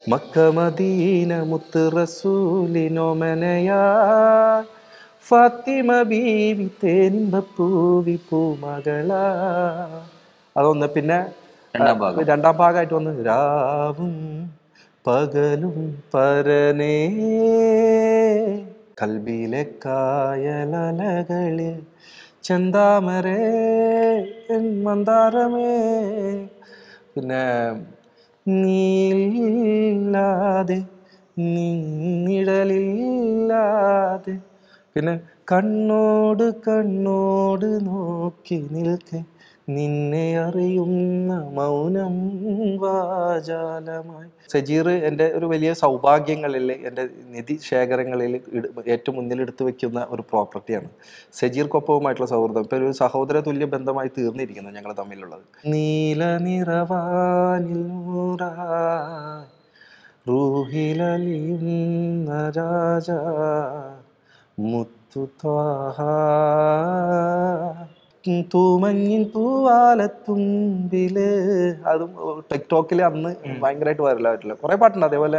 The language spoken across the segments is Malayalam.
മക്കമദീന മുത്ത് റസൂലിനോമനയാ ഫാത്തിമ ബീവി തേനിമ്പൂവി പൂമകളാ അതൊന്ന് പിന്നെ രണ്ടാം ഭാഗം. രണ്ടാം ഭാഗമായിട്ട് വന്ന് രാവും പകലും പരനേ കൽബിലെ കായലലകളിൽ ചെന്താമരേ എൻ മന്ദാരമേ പിന്നെ നീലാതെ നിഴലില്ലാതെ പിന്നെ കണ്ണോട് കണ്ണോട് നോക്കി നിൽക്കെ നിന്നെ അറിയുന്ന മൗനം വാചാലമായി സജീർ എൻ്റെ ഒരു വലിയ സൗഭാഗ്യങ്ങളിൽ എൻ്റെ നിധി ശേഖരങ്ങളിൽ ഇട- ഏറ്റവും മുന്നിൽ എടുത്തു വെക്കുന്ന ഒരു പ്രോപ്പർട്ടിയാണ് സജീർക്കൊപ്പവുമായിട്ടുള്ള സൗഹൃദം ഇപ്പൊ ഒരു സഹോദര തുല്യ ബന്ധമായി തീർന്നിരിക്കുന്നു ഞങ്ങൾ തമ്മിലുള്ളത് നീല നിറവാനിൽ നൂറായി റൂഹിലലിയുന്ന രാജ മുത്തു ത്വാഹ തൂമഞ്ഞിൻ തൂവാലത്തുമ്പില് അതും ടിക്ടോക്കിൽ അന്ന് ഭയങ്കരമായിട്ട് വരലായിട്ടില്ല കുറെ പാട്ടുണ്ട് അതേപോലെ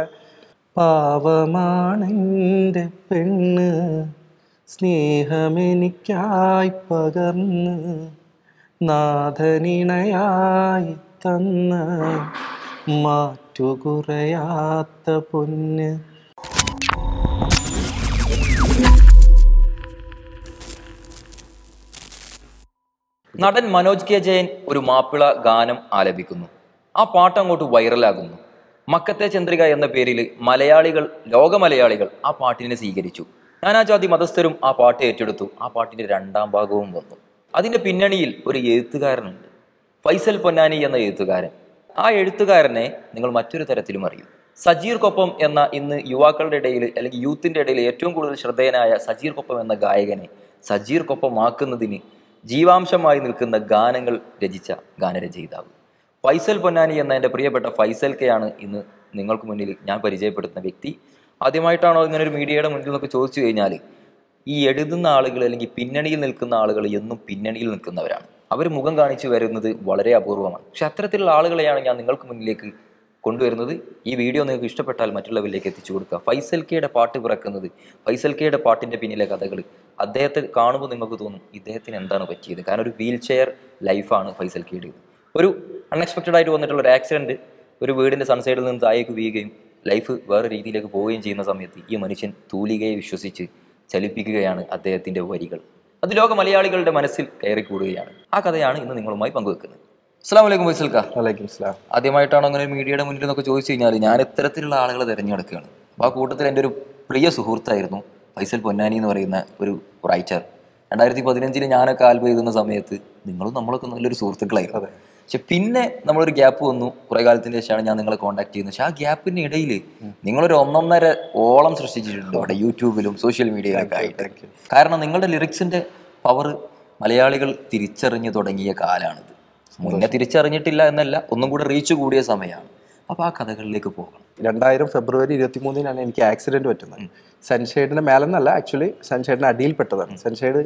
പാവമാണെൻ്റെ പെണ്ണ് സ്നേഹമെനിക്കായി പകർന്ന് നാഥനിണയായി തന്ന മാറ്റുകുറയാത്ത പൊന്ന് നടൻ മനോജ് കെ ജയൻ ഒരു മാപ്പിള ഗാനം ആലപിക്കുന്നു ആ പാട്ട് അങ്ങോട്ട് വൈറലാകുന്നു മക്കത്തെ ചന്ദ്രിക എന്ന പേരിൽ മലയാളികൾ ലോക മലയാളികൾ ആ പാട്ടിനെ സ്വീകരിച്ചു നാനാജാതി മതസ്ഥരും ആ പാട്ട് ഏറ്റെടുത്തു ആ പാട്ടിന്റെ രണ്ടാം ഭാഗവും വന്നു അതിന്റെ പിന്നണിയിൽ ഒരു എഴുത്തുകാരനുണ്ട് ഫൈസൽ പൊന്നാനി എന്ന എഴുത്തുകാരൻ ആ എഴുത്തുകാരനെ നിങ്ങൾ മറ്റൊരു തരത്തിലും അറിയും സജീർക്കൊപ്പം എന്ന ഇന്ന് യുവാക്കളുടെ ഇടയിൽ അല്ലെങ്കിൽ യൂത്തിന്റെ ഇടയിൽ ഏറ്റവും കൂടുതൽ ശ്രദ്ധേയനായ സജീർക്കൊപ്പം എന്ന ഗായകനെ സജീർക്കൊപ്പമാക്കുന്നതിന് ജീവാംശമായി നിൽക്കുന്ന ഗാനങ്ങൾ രചിച്ച ഗാനരചയിതാവ് ഫൈസൽ പൊന്നാനി എന്ന എൻ്റെ പ്രിയപ്പെട്ട ഫൈസൽ കെയാണ് ഇന്ന് നിങ്ങൾക്ക് മുന്നിൽ ഞാൻ പരിചയപ്പെടുത്തുന്ന വ്യക്തി ആദ്യമായിട്ടാണോ ഇങ്ങനെ ഒരു മീഡിയയുടെ മുന്നിൽ നിന്നൊക്കെ ചോദിച്ചു കഴിഞ്ഞാൽ ഈ എഴുതുന്ന ആളുകൾ അല്ലെങ്കിൽ പിന്നണിയിൽ നിൽക്കുന്ന ആളുകൾ എന്നും പിന്നണിയിൽ നിൽക്കുന്നവരാണ് അവർ മുഖം കാണിച്ചു വരുന്നത് വളരെ അപൂർവമാണ് പക്ഷെ അത്തരത്തിലുള്ള ആളുകളെയാണ് ഞാൻ നിങ്ങൾക്ക് മുന്നിലേക്ക് കൊണ്ടുവരുന്നത് ഈ വീഡിയോ നിങ്ങൾക്ക് ഇഷ്ടപ്പെട്ടാൽ മറ്റുള്ളവരിലേക്ക് എത്തിച്ചു കൊടുക്കുക ഫൈസൽ കെയുടെ പാട്ട് പിറക്കുന്നത് ഫൈസൽ കെയുടെ പാട്ടിന്റെ പിന്നിലെ കഥകൾ അദ്ദേഹത്തെ കാണുമ്പോൾ നിങ്ങൾക്ക് തോന്നും ഇദ്ദേഹത്തിന് എന്താണ് പറ്റിയത് കാരണം ഒരു വീൽ ചെയർ ലൈഫാണ് ഫൈസൽ കെയുടേത് ഒരു അൺഎക്സ്പെക്റ്റഡ് ആയിട്ട് വന്നിട്ടുള്ള ഒരു ആക്സിഡന്റ് ഒരു വീടിന്റെ സൺസൈഡിൽ നിന്ന് താഴേക്ക് വീഴുകയും ലൈഫ് വേറെ രീതിയിലേക്ക് പോവുകയും ചെയ്യുന്ന സമയത്ത് ഈ മനുഷ്യൻ തൂലികയെ വിശ്വസിച്ച് ചലിപ്പിക്കുകയാണ് അദ്ദേഹത്തിന്റെ വരികൾ അത് ലോക മലയാളികളുടെ മനസ്സിൽ കയറിക്കൂടുകയാണ് ആ കഥയാണ് ഇന്ന് നിങ്ങളുമായി പങ്കുവെക്കുന്നത് അസ്സാം വലൈക്കും ഫൈസൽക്ക വലൈക്കും സ്ലാം ആദ്യമായിട്ടാണോ അങ്ങനെ ഒരു മീഡിയയുടെ മുന്നിൽ എന്നൊക്കെ ചോദിച്ചു കഴിഞ്ഞാൽ ഞാൻ ഇത്തരത്തിലുള്ള ആളുകളെ തിരഞ്ഞെടുക്കുകയാണ് അപ്പോൾ ആ കൂട്ടത്തിൽ എൻ്റെ ഒരു പ്രിയ സുഹൃത്തായിരുന്നു ഫൈസൽ പൊന്നാനി എന്ന് പറയുന്ന ഒരു റൈറ്റർ രണ്ടായിരത്തി പതിനഞ്ചിൽ ഞാനൊക്കെ ആൽബം എഴുതുന്ന സമയത്ത് നിങ്ങളും നമ്മളൊക്കെ നല്ലൊരു സുഹൃത്തുക്കളായിരുന്നു പക്ഷെ പിന്നെ നമ്മളൊരു ഗ്യാപ്പ് വന്നു കുറെ കാലത്തിന് ശേഷമാണ് ഞാൻ നിങ്ങളെ കോൺടാക്ട് ചെയ്യുന്നത് പക്ഷെ ആ ഗ്യാപ്പിന്റെ ഇടയിൽ നിങ്ങളൊരു ഒന്നൊന്നര ഓളം സൃഷ്ടിച്ചിട്ടുണ്ട് അവിടെ യൂട്യൂബിലും സോഷ്യൽ മീഡിയയിലൊക്കെ ആയിട്ട് കാരണം നിങ്ങളുടെ ലിറിക്സിന്റെ പവർ മലയാളികൾ തിരിച്ചറിഞ്ഞു തുടങ്ങിയ കാലാണിത് മുന്നേ തിരിച്ചറിഞ്ഞിട്ടില്ല എന്നല്ല ഒന്നും കൂടെ റീച്ച് കൂടിയ സമയമാണ് അപ്പൊ ആ കഥകളിലേക്ക് പോകണം രണ്ടായിരം ഫെബ്രുവരി ഇരുപത്തി മൂന്നിനാണ് എനിക്ക് ആക്സിഡന്റ് പറ്റുന്നത് സൺഷെയ്ഡിന്റെ മേലെന്നല്ല ആക്ച്വലി സൺഷെയ്ഡിന് അടിയിൽപ്പെട്ടതാണ് സൺഷെയ്ഡ്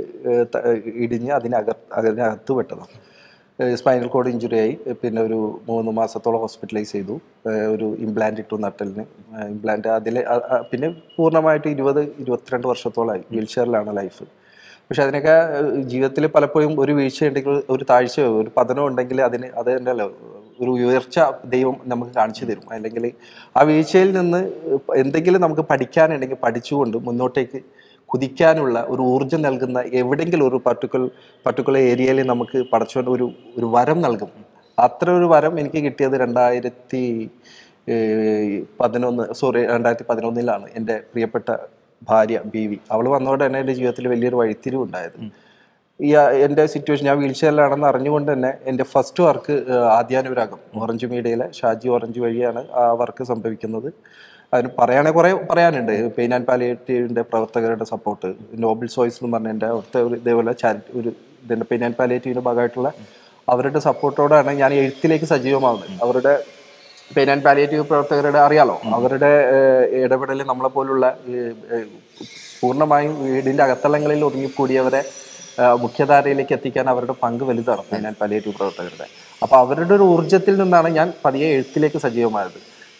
ഇടിഞ്ഞ് അതിനക അതിനകത്ത് പെട്ടതാണ് സ്പൈനൽ കോഡ് ഇഞ്ചുറി ആയി പിന്നെ ഒരു മൂന്ന് മാസത്തോളം ഹോസ്പിറ്റലൈസ് ചെയ്തു ഏഹ് ഒരു ഇംപ്ലാന്റ് ഇട്ടു നട്ടലിന് ഇംപ്ലാന്റ് അതിൽ പിന്നെ പൂർണ്ണമായിട്ട് ഇരുപത് ഇരുപത്തിരണ്ട് വർഷത്തോളമായി വീൽ ചെയറിലാണ് ലൈഫ് പക്ഷെ അതിനൊക്കെ ജീവിതത്തിൽ പലപ്പോഴും ഒരു വീഴ്ച ഉണ്ടെങ്കിൽ ഒരു താഴ്ചയോ ഒരു പതനോ ഉണ്ടെങ്കിൽ അതിന് അത് തന്നെയല്ലോ ഒരു ഉയർച്ച ദൈവം നമുക്ക് കാണിച്ചു തരും അല്ലെങ്കിൽ ആ വീഴ്ചയിൽ നിന്ന് എന്തെങ്കിലും നമുക്ക് പഠിക്കാനുണ്ടെങ്കിൽ പഠിച്ചുകൊണ്ട് മുന്നോട്ടേക്ക് കുതിക്കാനുള്ള ഒരു ഊർജ്ജം നൽകുന്ന എവിടെയെങ്കിലും ഒരു പർട്ടിക്കുലർ പർട്ടിക്കുലർ ഏരിയയിൽ നമുക്ക് പടച്ചുകൊണ്ട് ഒരു ഒരു വരം നൽകും അത്ര ഒരു വരം എനിക്ക് കിട്ടിയത് രണ്ടായിരത്തി ഏഹ്, പതിനൊന്ന് സോറി രണ്ടായിരത്തി പതിനൊന്നിലാണ് എൻ്റെ പ്രിയപ്പെട്ട ഭാര്യ ബി വി അവൾ വന്നതോടെ തന്നെ എൻ്റെ ജീവിതത്തിൽ വലിയൊരു വഴിത്തിരിവ് ഉണ്ടായത് ഈ ആ, എൻ്റെ സിറ്റുവേഷൻ ഞാൻ വീൽ ചെയറിലാണെന്ന് അറിഞ്ഞുകൊണ്ട് തന്നെ എൻ്റെ ഫസ്റ്റ് വർക്ക് ആദ്യാനുരാഗം ഓറഞ്ച് മീഡിയയിലെ ഷാജി ഓറഞ്ച് വഴിയാണ് ആ വർക്ക് സംഭവിക്കുന്നത് അതിന് പറയുകയാണെങ്കിൽ കുറേ പറയാനുണ്ട് പെയിൻ ആൻഡ് പാലിയേറ്റീവിൻ്റെ പ്രവർത്തകരുടെ സപ്പോർട്ട് നോബിൾ സോയ്സ് എന്ന് പറഞ്ഞ എൻ്റെ അവിടുത്തെ ഒരു ഇതേപോലെ ചാരിറ്റി ഒരു ഇതിൻ്റെ പെയിൻ ആൻഡ് പാലിയേറ്റീവിൻ്റെ ഭാഗമായിട്ടുള്ള അവരുടെ സപ്പോർട്ടോടാണ് ഞാൻ എഴുത്തിലേക്ക് സജീവമാവുന്നത് അവരുടെ പെയിൻ ആൻഡ് പാലിയേറ്റീവ് പ്രവർത്തകരുടെ അറിയാലോ അവരുടെ ഇടപെടൽ നമ്മളെ പോലുള്ള ഏഹ്, ഏഹ്, പൂർണ്ണമായും വീടിന്റെ അകത്തളങ്ങളിൽ ഒതുങ്ങിക്കൂടിയവരെ ആ, മുഖ്യധാരയിലേക്ക് എത്തിക്കാൻ അവരുടെ പങ്ക് വലുതാണ് പെയിൻ ആൻഡ് പാലിയേറ്റീവ് പ്രവർത്തകരുടെ അപ്പൊ അവരുടെ ഒരു ഊർജ്ജത്തിൽ നിന്നാണ് ഞാൻ പതിയെ എഴുത്തിലേക്ക് സജീവമായത്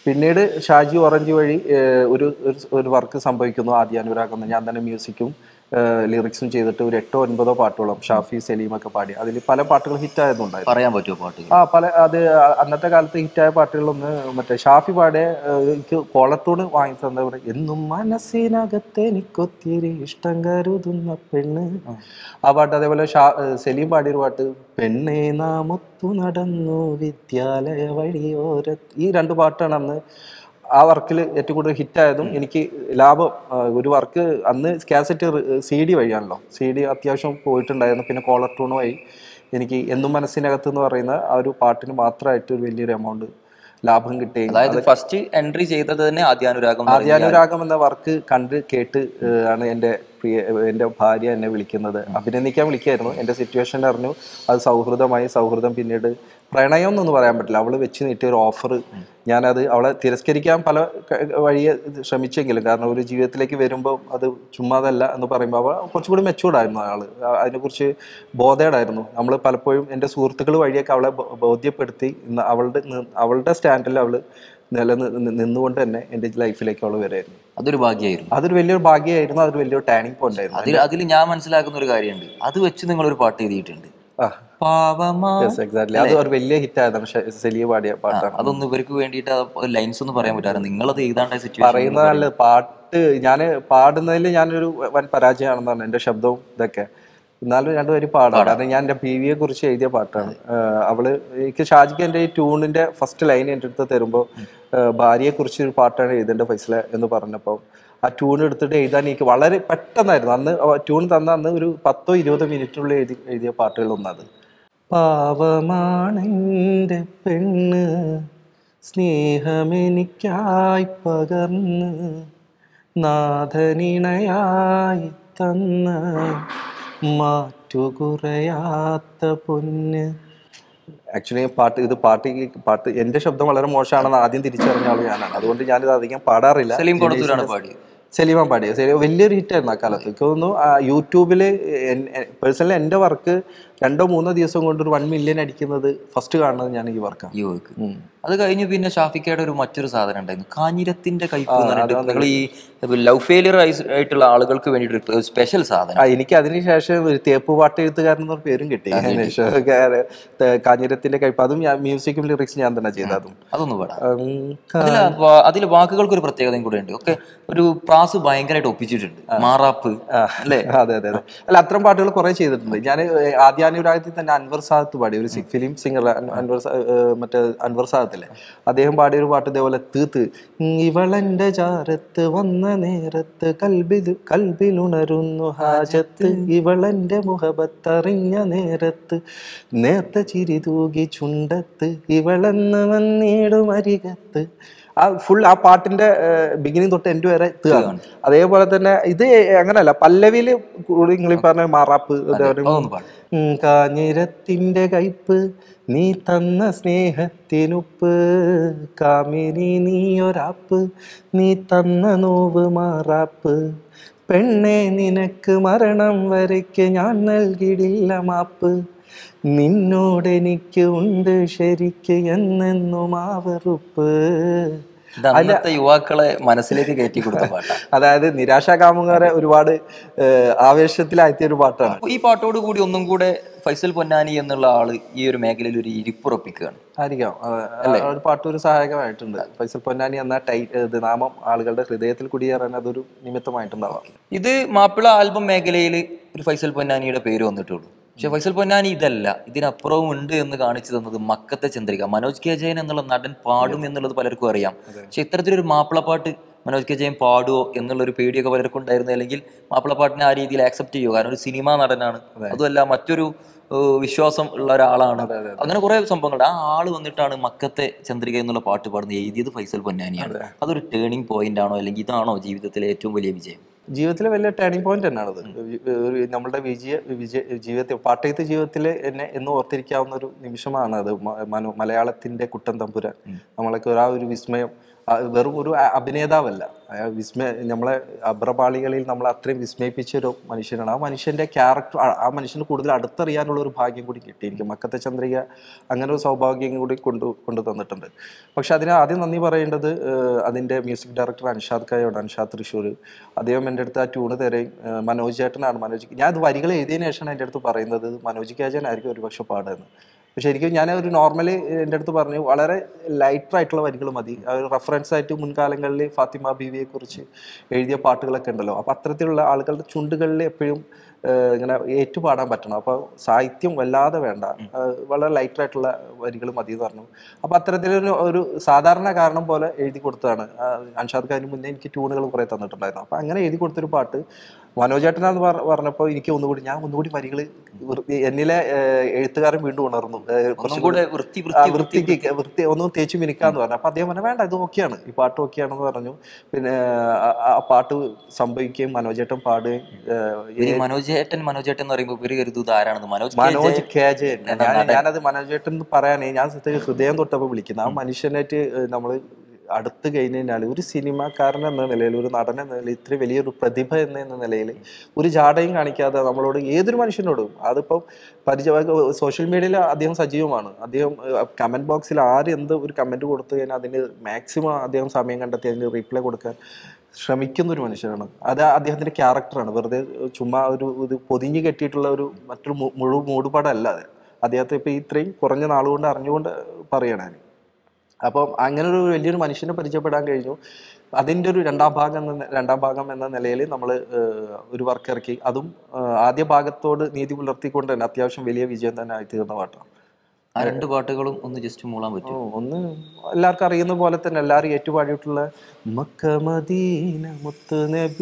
പിന്നീട് ഷാജി ഓറഞ്ച് വഴി ഏഹ്, ഒരു ഒരു- ഒരു വർക്ക് സംഭവിക്കുന്നു ആദ്യാനുരാഗം എന്ന് ഞാൻ തന്നെ മ്യൂസിക്കും ലിറിക്സും ചെയ്തിട്ട് ഒരു എട്ടോ ഒൻപതോ പാട്ടുകളും ഷാഫി സലീം ഒക്കെ പാടി അതിൽ പല പാട്ടുകൾ ഹിറ്റായതുണ്ടായിരുന്നു പറയാൻ പറ്റുമോ പാട്ടുകൾ ആ പല അത് അന്നത്തെ കാലത്ത് ഹിറ്റായ പാട്ടുകളൊന്ന് മറ്റേ ഷാഫി പാടിയ ഏഹ്, എനിക്ക് കോളത്തൂണ് വാങ്ങി തന്ന ഇവിടെ എന്നും മനസ്സിനകത്ത് എനിക്കൊത്തിരി ഇഷ്ടം കരുതുന്ന പെണ്ണ് ആ പാട്ട് അതേപോലെ ഷാ ഏഹ്, സലീം പാടിയൊരു പാട്ട് പെണ്ണേ നാമൊത്തു നടന്നു വിദ്യാലയ വഴിയോര ഈ രണ്ട് പാട്ടാണ് അന്ന് ആ വർക്കിൽ ഏറ്റവും കൂടുതൽ ഹിറ്റായതും എനിക്ക് ലാഭം ആ, ഒരു വർക്ക് അന്ന് കാസറ്റ് സി ഡി വഴിയാണല്ലോ സി ഡി അത്യാവശ്യം പോയിട്ടുണ്ടായിരുന്നു പിന്നെ കോളർ ടൂൺ വഴി എനിക്ക് എന്നും മനസ്സിനകത്ത് എന്ന് പറയുന്ന ആ ഒരു പാട്ടിന് മാത്രമായിട്ട് ഒരു വലിയൊരു എമൗണ്ട് ലാഭം കിട്ടുകയും അതായത് ഫസ്റ്റ് എൻട്രി ചെയ്തത് തന്നെ ആദ്യാനുരാഗം എന്ന് പറയുന്ന ആദ്യാനുരാഗം എന്ന വർക്ക് കണ്ട് കേട്ട് ഏഹ്, ആണ് എൻ്റെ പ്രിയ എൻ്റെ ഭാര്യ എന്നെ വിളിക്കുന്നത് അഭിനന്ദിക്കാൻ വിളിക്കായിരുന്നു എൻ്റെ സിറ്റുവേഷൻ അറിഞ്ഞു അത് സൗഹൃദമായി സൗഹൃദം പിന്നീട് പ്രണയം എന്നൊന്നും പറയാൻ പറ്റില്ല അവള് വെച്ച് നീട്ടിയ ഒരു ഓഫർ ഞാനത് അവളെ തിരസ്കരിക്കാൻ പല ക- വഴിയെ ഇത് ശ്രമിച്ചെങ്കിലും കാരണം ഒരു ജീവിതത്തിലേക്ക് വരുമ്പോൾ അത് ചുമ്മാതല്ല എന്ന് പറയുമ്പോൾ അവൾ കുറച്ചുകൂടി മെച്ചൂർഡായിരുന്നു ആള് ആ- അതിനെക്കുറിച്ച് ബോധേഡായിരുന്നു നമ്മൾ പലപ്പോഴും എൻ്റെ സുഹൃത്തുക്കൾ വഴിയൊക്കെ അവളെ ബോ- ബോധ്യപ്പെടുത്തി ഇന്ന് അവളുടെ നി- അവളുടെ സ്റ്റാൻഡിൽ അവള് നിലനി നി- നിന്നുകൊണ്ട് തന്നെ എൻ്റെ ലൈഫിലേക്ക് അവൾ വരായിരുന്നു അതൊരു ഭാഗ്യമായിരുന്നു അതൊരു വലിയൊരു ഭാഗ്യമായിരുന്നു അതൊരു വലിയൊരു ടേണിംഗ് പോയിന്റ് ആയിരുന്നു അതിൽ അതിൽ ഞാൻ മനസ്സിലാക്കുന്ന ഒരു കാര്യമുണ്ട് അത് വെച്ച് നിങ്ങൾ ഒരു പാട്ട് എഴുതിയിട്ടുണ്ട് ആ പാവമാ എക്സാക്ട്ലി അത് ഒരു വലിയ ഹിറ്റ് ആയതാണ് ഷ- സെലിയ പാടിയ പാട്ടാണ് അതൊന്നും ഇവർക്ക് വേണ്ടിയിട്ട് ലൈൻസ് ഒന്നും പറയാൻ പറ്റാറ് നിങ്ങളത് എഴുതാണ്ട സിറ്റുവേഷൻ പറയുന്നത് നല്ല പാട്ട് ഞാൻ പാടുന്നതിൽ ഞാനൊരു വൻ പരാജയമാണെന്നാണ് എൻ്റെ ശബ്ദവും ഇതൊക്കെ എന്നാലും രണ്ടുപേരും പാടാം കാരണം ഞാൻ എൻ്റെ പി വിയെ കുറിച്ച് എഴുതിയ പാട്ടാണ് ആഹ് അവള് എനിക്ക് ഷാജിക്ക് എൻ്റെ ഈ ട്യൂണിന്റെ ഫസ്റ്റ് ലൈൻ എൻ്റെ അടുത്ത് തരുമ്പോൾ ഭാര്യയെ കുറിച്ച് ഒരു പാട്ടാണ് എഴുതേണ്ട ഫൈസല എന്ന് പറഞ്ഞപ്പോൾ ആ ട്യൂൺ എടുത്തിട്ട് എഴുതാൻ എനിക്ക് വളരെ പെട്ടെന്നായിരുന്നു അന്ന് ട്യൂൺ തന്ന അന്ന് ഒരു പത്തോ ഇരുപതോ മിനിറ്റിനുള്ളിൽ എഴുതി എഴുതിയ പാട്ടുകളൊന്നത് പാവമാണെൻ്റെ പെണ്ണ് സ്നേഹമെനിക്കായി പകർന്ന് നാഥനിണയായി തന്ന മാറ്റുകുറയാത്ത പൊന്ന് ആക്ച്വലി പാട്ട് ഇത് പാട്ട് പാട്ട് എൻ്റെ ശബ്ദം വളരെ മോശമാണെന്ന് ആദ്യം തിരിച്ചറിഞ്ഞ ആൾ ഞാനാണ് അതുകൊണ്ട് ഞാനിത് അധികം പാടാറില്ല സലീം കൊടത്തൂരാണ് പാടിയത് സലീമാൻ പാടിയത് സലീം വലിയൊരു ഹിറ്റായിരുന്നു ആ കാലത്ത് എനിക്ക് തോന്നുന്നു യൂട്യൂബിൽ പേഴ്സണലി എൻ്റെ വർക്ക് രണ്ടോ മൂന്നോ ദിവസം കൊണ്ട് ഒരു വൺ മില്യൺ അടിക്കുന്നത് ഫസ്റ്റ് കാണുന്നത് ഞാൻ ഈ വർക്കാണ് ഈ വർക്ക് അത് കഴിഞ്ഞ് പിന്നെ ഷാഫിക്കയുടെ ഒരു മറ്റൊരു സാധനം ഉണ്ടായിരുന്നു കാഞ്ഞിരത്തിന്റെ കൈപ്പ് എന്ന് പറഞ്ഞിട്ട് നിങ്ങൾ ഈ ലവ് ഫെയിലിയർ ആയിട്ടുള്ള ആളുകൾക്ക് വേണ്ടിയിട്ട് സ്പെഷ്യൽ സാധനം ആ എനിക്ക് അതിനുശേഷം ഒരു തേപ്പ് പാട്ട് എഴുത്തുകാരൻ എന്നൊരു പേരും കിട്ടി അതിനുശേഷം കാഞ്ഞിരത്തിന്റെ കൈപ്പ് അതും ഞാൻ മ്യൂസിക്കും ലിറിക്സ് ഞാൻ തന്നെ ചെയ്ത അതും അതൊന്നും വേണം ഉം, അതിൽ അതിൽ വാക്കുകൾക്ക് ഒരു പ്രത്യേകതയും കൂടെ ഉണ്ട് ഒക്കെ ഒരു പ്രാസ് ഭയങ്കരമായിട്ട് ഒപ്പിച്ചിട്ടുണ്ട് മാറാപ്പ് അല്ലേ അതെ അതെ അതെ അല്ല അത്തരം പാട്ടുകൾ കുറെ ചെയ്തിട്ടുണ്ട് ഞാൻ ആദ്യാനുരാഗത്തിൽ തന്നെ അൻവർ സാദത്ത് പാടി ഒരു സി- ഫിലിം സിംഗർ അൻവർ സാ- ഏഹ് മറ്റേ അൻവർ സാദത്തില്ലേ അദ്ദേഹം പാടിയ ഒരു പാട്ട് ഇതേപോലെ തീത്ത് ഇവളെന്റെ ചാരത്ത് വന്ന നേരത്ത് കൽബിൽ കൽബിലുണരുന്നു ഹാജത്ത് ഇവളെന്റെ മുഖബത്തറിഞ്ഞ നേരത്ത് നേർത്ത ചിരി തൂകി ചുണ്ടത്ത് ഇവളെന്ന് വന്നിടും അരികത്ത് ആ ഫുൾ ആ പാട്ടിന്റെ ബിഗിനിങ് തൊട്ട് എൻ്റെ വരെ തീർന്നു അതേപോലെ തന്നെ ഇത് അങ്ങനല്ല പല്ലവിയില് കൂടി നിങ്ങൾ പറഞ്ഞ മാറാപ്പ് അതേപോലെ അതൊന്ന് പാടും ഉം, കാഞ്ഞിരത്തിന്റെ കയ്പ് നീ തന്ന സ്നേഹത്തിനുപ്പ് കാമിനി നീ ഒരാപ്പ് നീ തന്ന നോവ് മാറാപ്പ് പെണ്ണെ നിനക്ക് മരണം വരയ്ക്ക് ഞാൻ നൽകിയിടില്ല മാപ്പ് നിന്നോടെനിക്ക് ഉണ്ട് ശരിക്ക് എന്നെന്നും ആ വെറുപ്പ് ഇത് അന്നത്തെ യുവാക്കളെ മനസ്സിലേക്ക് കയറ്റി കൊടുത്ത പാട്ടാണ് അതായത് നിരാശാകാമുകാരെ ഒരുപാട് ഏഹ്, ആവേശത്തിലാഴ്ത്തിയ ഒരു പാട്ടാണ് അപ്പൊ ഈ പാട്ടോട് കൂടി ഒന്നും കൂടെ ഫൈസൽ പൊന്നാനി എന്നുള്ള ആള് ഈ ഒരു മേഖലയിൽ ഒരു ഇരിപ്പുറപ്പിക്കുകയാണ് ആയിരിക്കാം ആ, ആ ഒരു പാട്ട് ഒരു സഹായകമായിട്ടുണ്ട് ഫൈസൽ പൊന്നാനി എന്ന ടൈ ഇത് നാമം ആളുകളുടെ ഹൃദയത്തിൽ കുടിയേറാൻ അതൊരു നിമിത്തമായിട്ടുണ്ടാവാം ഇത് മാപ്പിള ആൽബം മേഖലയിൽ ഒരു ഫൈസൽ പൊന്നാനിയുടെ പേര് വന്നിട്ടുള്ളൂ പക്ഷെ ഫൈസൽ പൊന്നാനി ഇതല്ല ഇതിനപ്പുറവും ഉണ്ട് എന്ന് കാണിച്ചു തന്നത് മക്കത്തെ ചന്ദ്രിക മനോജ് കെ ജയൻ എന്നുള്ള നടൻ പാടും എന്നുള്ളത് പലർക്കും അറിയാം പക്ഷെ ഇത്തരത്തിലൊരു മാപ്പിളപ്പാട്ട് മനോജ് കെ ജയൻ പാടുവോ എന്നുള്ളൊരു പേടിയൊക്കെ പലർക്കും ഉണ്ടായിരുന്നു അല്ലെങ്കിൽ മാപ്പിളപ്പാട്ടിനെ ആ രീതിയിൽ ആക്സെപ്റ്റ് ചെയ്യുമോ കാരണം ഒരു സിനിമാ നടനാണ് അതുമല്ല മറ്റൊരു ഏഹ്, വിശ്വാസം ഉള്ള ഒരാളാണ് അങ്ങനെ കുറെ സംഭവങ്ങളുണ്ട് ആ ആള് വന്നിട്ടാണ് മക്കത്തെ ചന്ദ്രിക എന്നുള്ള പാട്ട് പാടുന്നത് എഴുതിയത് ഫൈസൽ പൊന്നാനിയാണ് അതൊരു ടേണിംഗ് പോയിന്റ് ആണോ അല്ലെങ്കിൽ ഇതാണോ ജീവിതത്തിലെ ഏറ്റവും വലിയ വിജയം ജീവിതത്തിലെ വലിയ ടേണിംഗ് പോയിന്റ് തന്നെയാണത് ഒരു നമ്മുടെ വിജയ വിജയ ജീവിതത്തിൽ പാട്ടയത്ത് ജീവിതത്തിൽ എന്നെ എന്ന് ഓർത്തിരിക്കാവുന്ന ഒരു നിമിഷമാണ് അത് മ- മനു- മലയാളത്തിന്റെ കുട്ടൻ തമ്പുരാൻ നമ്മളൊക്കെ ആ ഒരു വിസ്മയം ആ, വെറും ഒരു അ- അഭിനേതാവല്ല അയാൾ വിസ്മയ നമ്മളെ അബ്രപാളികളിൽ നമ്മൾ അത്രയും വിസ്മയിപ്പിച്ച ഒരു മനുഷ്യനാണ് ആ മനുഷ്യന്റെ ക്യാരക്ടർ ആ മനുഷ്യന് കൂടുതൽ അടുത്തറിയാനുള്ള ഒരു ഭാഗ്യം കൂടി കിട്ടി എനിക്ക് മക്കത്തെ ചന്ദ്രിക അങ്ങനെ ഒരു സൗഭാഗ്യം കൂടി കൊണ്ടു കൊണ്ടു തന്നിട്ടുണ്ട് പക്ഷെ അതിന് ആദ്യം നന്ദി പറയേണ്ടത് ഏഹ്, അതിന്റെ മ്യൂസിക് ഡയറക്ടർ അൻഷാദ് ഖായോട് അൻഷാദ് തൃശ്ശൂർ അദ്ദേഹം എൻ്റെ അടുത്ത് ആ ട്യൂണ് തരുകയും ഏഹ്, മനോജ് ചേട്ടനാണ് മനോജ് ഞാൻ അത് വരികൾ എഴുതിയതിനു ശേഷമാണ് എൻ്റെ അടുത്ത് പറയുന്നത് മനോജ് കാജനായിരിക്കും ഒരുപക്ഷെ പാടുന്നത് പക്ഷെ ശരിക്കും ഞാൻ ഒരു നോർമലി എൻ്റെ അടുത്ത് പറഞ്ഞു വളരെ ലൈറ്റർ ആയിട്ടുള്ള വരികൾ മതി റെഫറൻസ് ആയിട്ട് മുൻകാലങ്ങളിൽ ഫാത്തിമ ബീവിയെ കുറിച്ച് എഴുതിയ പാട്ടുകളൊക്കെ ഉണ്ടല്ലോ അപ്പൊ അത്തരത്തിലുള്ള ആളുകളുടെ ചുണ്ടുകളിൽ എപ്പോഴും ഏഹ്, ഇങ്ങനെ ഏറ്റുപാടാൻ പറ്റണം അപ്പോൾ സാഹിത്യം വല്ലാതെ വേണ്ട ഏഹ്, വളരെ ലൈറ്റർ ആയിട്ടുള്ള വരികൾ മതി എന്ന് പറഞ്ഞു അപ്പോൾ അത്തരത്തിലൊരു ഒരു സാധാരണ കാരണം പോലെ എഴുതി കൊടുത്തതാണ് ആ, അൻഷാദ് ഖാന് മുന്നേ എനിക്ക് ട്യൂണുകൾ കുറേ തന്നിട്ടുണ്ടായിരുന്നു അപ്പോൾ അങ്ങനെ എഴുതി കൊടുത്തൊരു പാട്ട് മനോജേട്ടനാന്ന് പറ- പറഞ്ഞപ്പോൾ എനിക്ക് ഒന്നുകൂടി ഞാൻ ഒന്നുകൂടി വരികൾ എന്നിലെ ഏഹ്, എഴുത്തുകാരൻ വീണ്ടും ഉണർന്നു ഏഹ്, ഒന്നും കുറച്ചും കൂടെ വൃത്തി ആ, വൃത്തി വൃത്തി വൃത്തിക്ക് വൃത്തി ഒന്നും തേച്ച് മിനിക്കാന്ന് പറഞ്ഞു അപ്പൊ അദ്ദേഹം പറഞ്ഞു വേണ്ട ഇത് ഓക്കെയാണ് ഈ പാട്ട് ഓക്കെയാണെന്ന് പറഞ്ഞു പിന്നെ ആ- ആ പാട്ട് സംഭവിക്കുകയും മനോജേട്ടൻ പാടുകയും ഏഹ്, ഇനി മനോജ് ചേട്ടൻ മനോജ് ചേട്ടൻ എന്ന് പറയുമ്പോൾ ഇവര് കരുതും ഇത് ആരാണെന്ന് Manoj Manoj K. K J എന്താ ഞാൻ നടൻ? ഞാനത് മനോജേട്ടൻ എന്ന് പറയാനേ ഞാൻ സത്യത്തിൽ ഹൃദയം തൊട്ടപ്പോൾ വിളിക്കുന്നത് ആ മനുഷ്യനായിട്ട് നമ്മൾ അടുത്ത് കഴിഞ്ഞ് കഴിഞ്ഞാൽ ഒരു സിനിമാക്കാരൻ എന്ന നിലയിൽ ഒരു നടൻ എന്ന നിലയിൽ ഇത്രയും വലിയൊരു പ്രതിഭ എന്ന എന്ന നിലയിൽ ഒരു ജാടയും കാണിക്കാതെ നമ്മളോട് ഏതൊരു മനുഷ്യനോടും അതിപ്പം പരിചയ സോഷ്യൽ മീഡിയയിൽ അദ്ദേഹം സജീവമാണ് അദ്ദേഹം കമന്റ് ബോക്സിൽ ആര് എന്ത് ഒരു കമന്റ് കൊടുത്തു കഴിഞ്ഞാൽ അതിന് മാക്സിമം അദ്ദേഹം സമയം കണ്ടെത്തി അതിന് റീപ്ലൈ കൊടുക്കാൻ ശ്രമിക്കുന്ന ഒരു മനുഷ്യനാണ് അത് അദ്ദേഹത്തിന്റെ ക്യാരക്ടറാണ് വെറുതെ ചുമ്മാ ഒരു ഇത് പൊതിഞ്ഞു കെട്ടിയിട്ടുള്ള ഒരു മറ്റൊരു മു- മുഴു മൂടുപാടല്ല അത് അദ്ദേഹത്തെ ഇപ്പൊ ഇത്രയും കുറഞ്ഞ നാളുകൊണ്ട് അറിഞ്ഞുകൊണ്ട് പറയണേ അപ്പം അങ്ങനെ ഒരു വലിയൊരു മനുഷ്യനെ പരിചയപ്പെടാൻ കഴിഞ്ഞു അതിൻ്റെ ഒരു രണ്ടാം ഭാഗം എന്ന നി- രണ്ടാം ഭാഗം എന്ന നിലയിൽ നമ്മൾ ഒരു വർക്ക് ഇറക്കി അതും ഏഹ്, ആദ്യ ഭാഗത്തോട് നീതി പുലർത്തിക്കൊണ്ട് തന്നെ അത്യാവശ്യം വലിയ വിജയം തന്നെ ആയിത്തീർന്ന പാട്ടാണ് ആ രണ്ട് പാട്ടുകളും ഒന്ന് ജസ്റ്റ് മൂളാൻ പറ്റും ഓ, ഒന്ന് എല്ലാവർക്കും അറിയുന്ന പോലെ തന്നെ എല്ലാവരും ഏറ്റുപാടിയിട്ടുള്ള മക്ക മദീന മുത്തു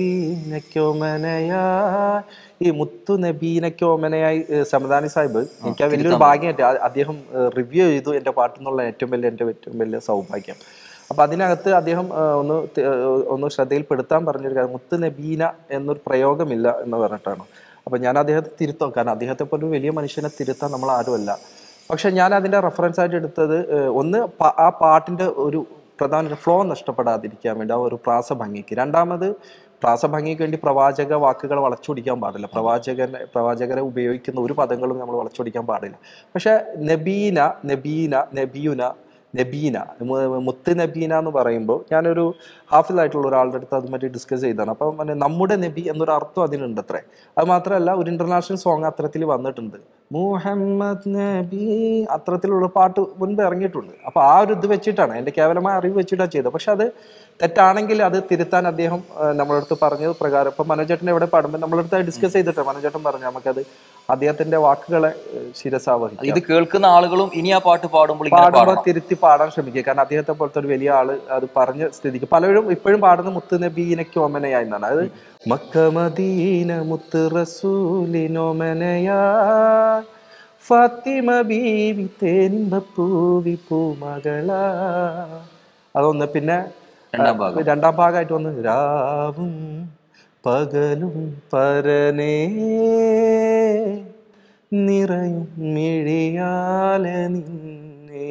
നബീനക്കോമനയാ ഈ മുത്തു നബീനക്കോമനയായി ഏഹ്, സമദാനി സാഹിബ് എനിക്ക് ആ വലിയൊരു ഭാഗ്യമായിട്ട് ആ- അദ്ദേഹം റിവ്യൂ ചെയ്തു എൻ്റെ പാട്ടെന്നുള്ള ഏറ്റവും വലിയ എൻ്റെ ഏറ്റവും വലിയ സൗഭാഗ്യം അപ്പൊ അതിനകത്ത് അദ്ദേഹം ഏഹ്, ഒന്ന് തി- ഏഹ്, ഒന്ന് ശ്രദ്ധയിൽപ്പെടുത്താൻ പറഞ്ഞൊരു കാര്യം മുത്ത് നബീന എന്നൊരു പ്രയോഗമില്ല എന്ന് പറഞ്ഞിട്ടാണ് അപ്പൊ ഞാൻ അദ്ദേഹത്തെ തിരുത്തോ കാരണം അദ്ദേഹത്തെ പോലെ ഒരു വലിയ മനുഷ്യനെ തിരുത്താൻ നമ്മൾ ആരുമല്ല പക്ഷെ ഞാൻ അതിന്റെ റെഫറൻസ് ആയിട്ട് എടുത്തത് ഏഹ്, ഒന്ന് പ- ആ പാട്ടിന്റെ ഒരു പ്രധാന ഫ്ലോ നഷ്ടപ്പെടാതിരിക്കാൻ വേണ്ടി ആ ഒരു പ്രാസഭംഗിക്ക് രണ്ടാമത് പ്രാസഭംഗിക്ക് വേണ്ടി പ്രവാചക വാക്കുകൾ വളച്ചൊടിക്കാൻ പാടില്ല പ്രവാചകനെ പ്രവാചകരെ ഉപയോഗിക്കുന്ന ഒരു പദങ്ങളും നമ്മൾ വളച്ചൊടിക്കാൻ പാടില്ല പക്ഷെ നബീന നബീന നബിയുന നബീന മു- മുത്ത് നബീന എന്ന് പറയുമ്പോൾ ഞാനൊരു ഹാഫിലായിട്ടുള്ള ഒരാളുടെ അടുത്ത് അത് മറ്റേ ഡിസ്കസ് ചെയ്തതാണ് അപ്പം মানে നമ്മുടെ നബി എന്നൊരു അർത്ഥം അതിനുണ്ട് അത്രേ അത് മാത്രമല്ല ഒരു ഇന്റർനാഷണൽ സോങ് അത്തരത്തിൽ വന്നിട്ടുണ്ട് മുഹമ്മദ് നബി അത്തരത്തിലുള്ള പാട്ട് മുൻപ് ഇറങ്ങിയിട്ടുണ്ട് അപ്പൊ ആ ഒരു ഇത് വെച്ചിട്ടാണ് എൻ്റെ കേവലമായ അറിവ് വെച്ചിട്ടാണ് ചെയ്തത് പക്ഷെ അത് തെറ്റാണെങ്കിൽ അത് തിരുത്താൻ അദ്ദേഹം ആ, നമ്മളെ അടുത്ത് പറഞ്ഞത് പ്രകാരം ഇപ്പൊ മനോജേട്ടൻ എവിടെ പാടുമ്പോൾ നമ്മളടുത്ത് ഡിസ്കസ് ചെയ്തിട്ട് മനോജേട്ടൻ പറഞ്ഞു നമുക്കത് അദ്ദേഹത്തിന്റെ വാക്കുകളെ ശിരസാവഹിക്കാം ഇത് കേൾക്കുന്ന ആളുകളും ഇനി ആ പാട്ട് പാടുമ്പോൾ ഇങ്ങനെ പാടുമ്പോൾ പാടണം തിരുത്തി പാടാൻ ശ്രമിക്കുക കാരണം അദ്ദേഹത്തെ പോലത്തെ ഒരു വലിയ ആള് അത് പറഞ്ഞ സ്ഥിതിക്ക് പലരും ഇപ്പോഴും പാടുന്ന മുത്ത് നബീനയ്ക്ക് ഓമനയായി എന്നാണ് അത് മക്ക മദീന മുത്ത് റസൂലിനോമനയാ ഫാത്തിമ ബീവി തേനിമ്പൂവി പൂമകളാ അതൊന്ന് പിന്നെ രണ്ടാം ഭാഗം രണ്ടാം ഭാഗമായിട്ട് വന്ന് രാവും പകലും പരനേ നിറയും മിഴിയാല നിന്നെ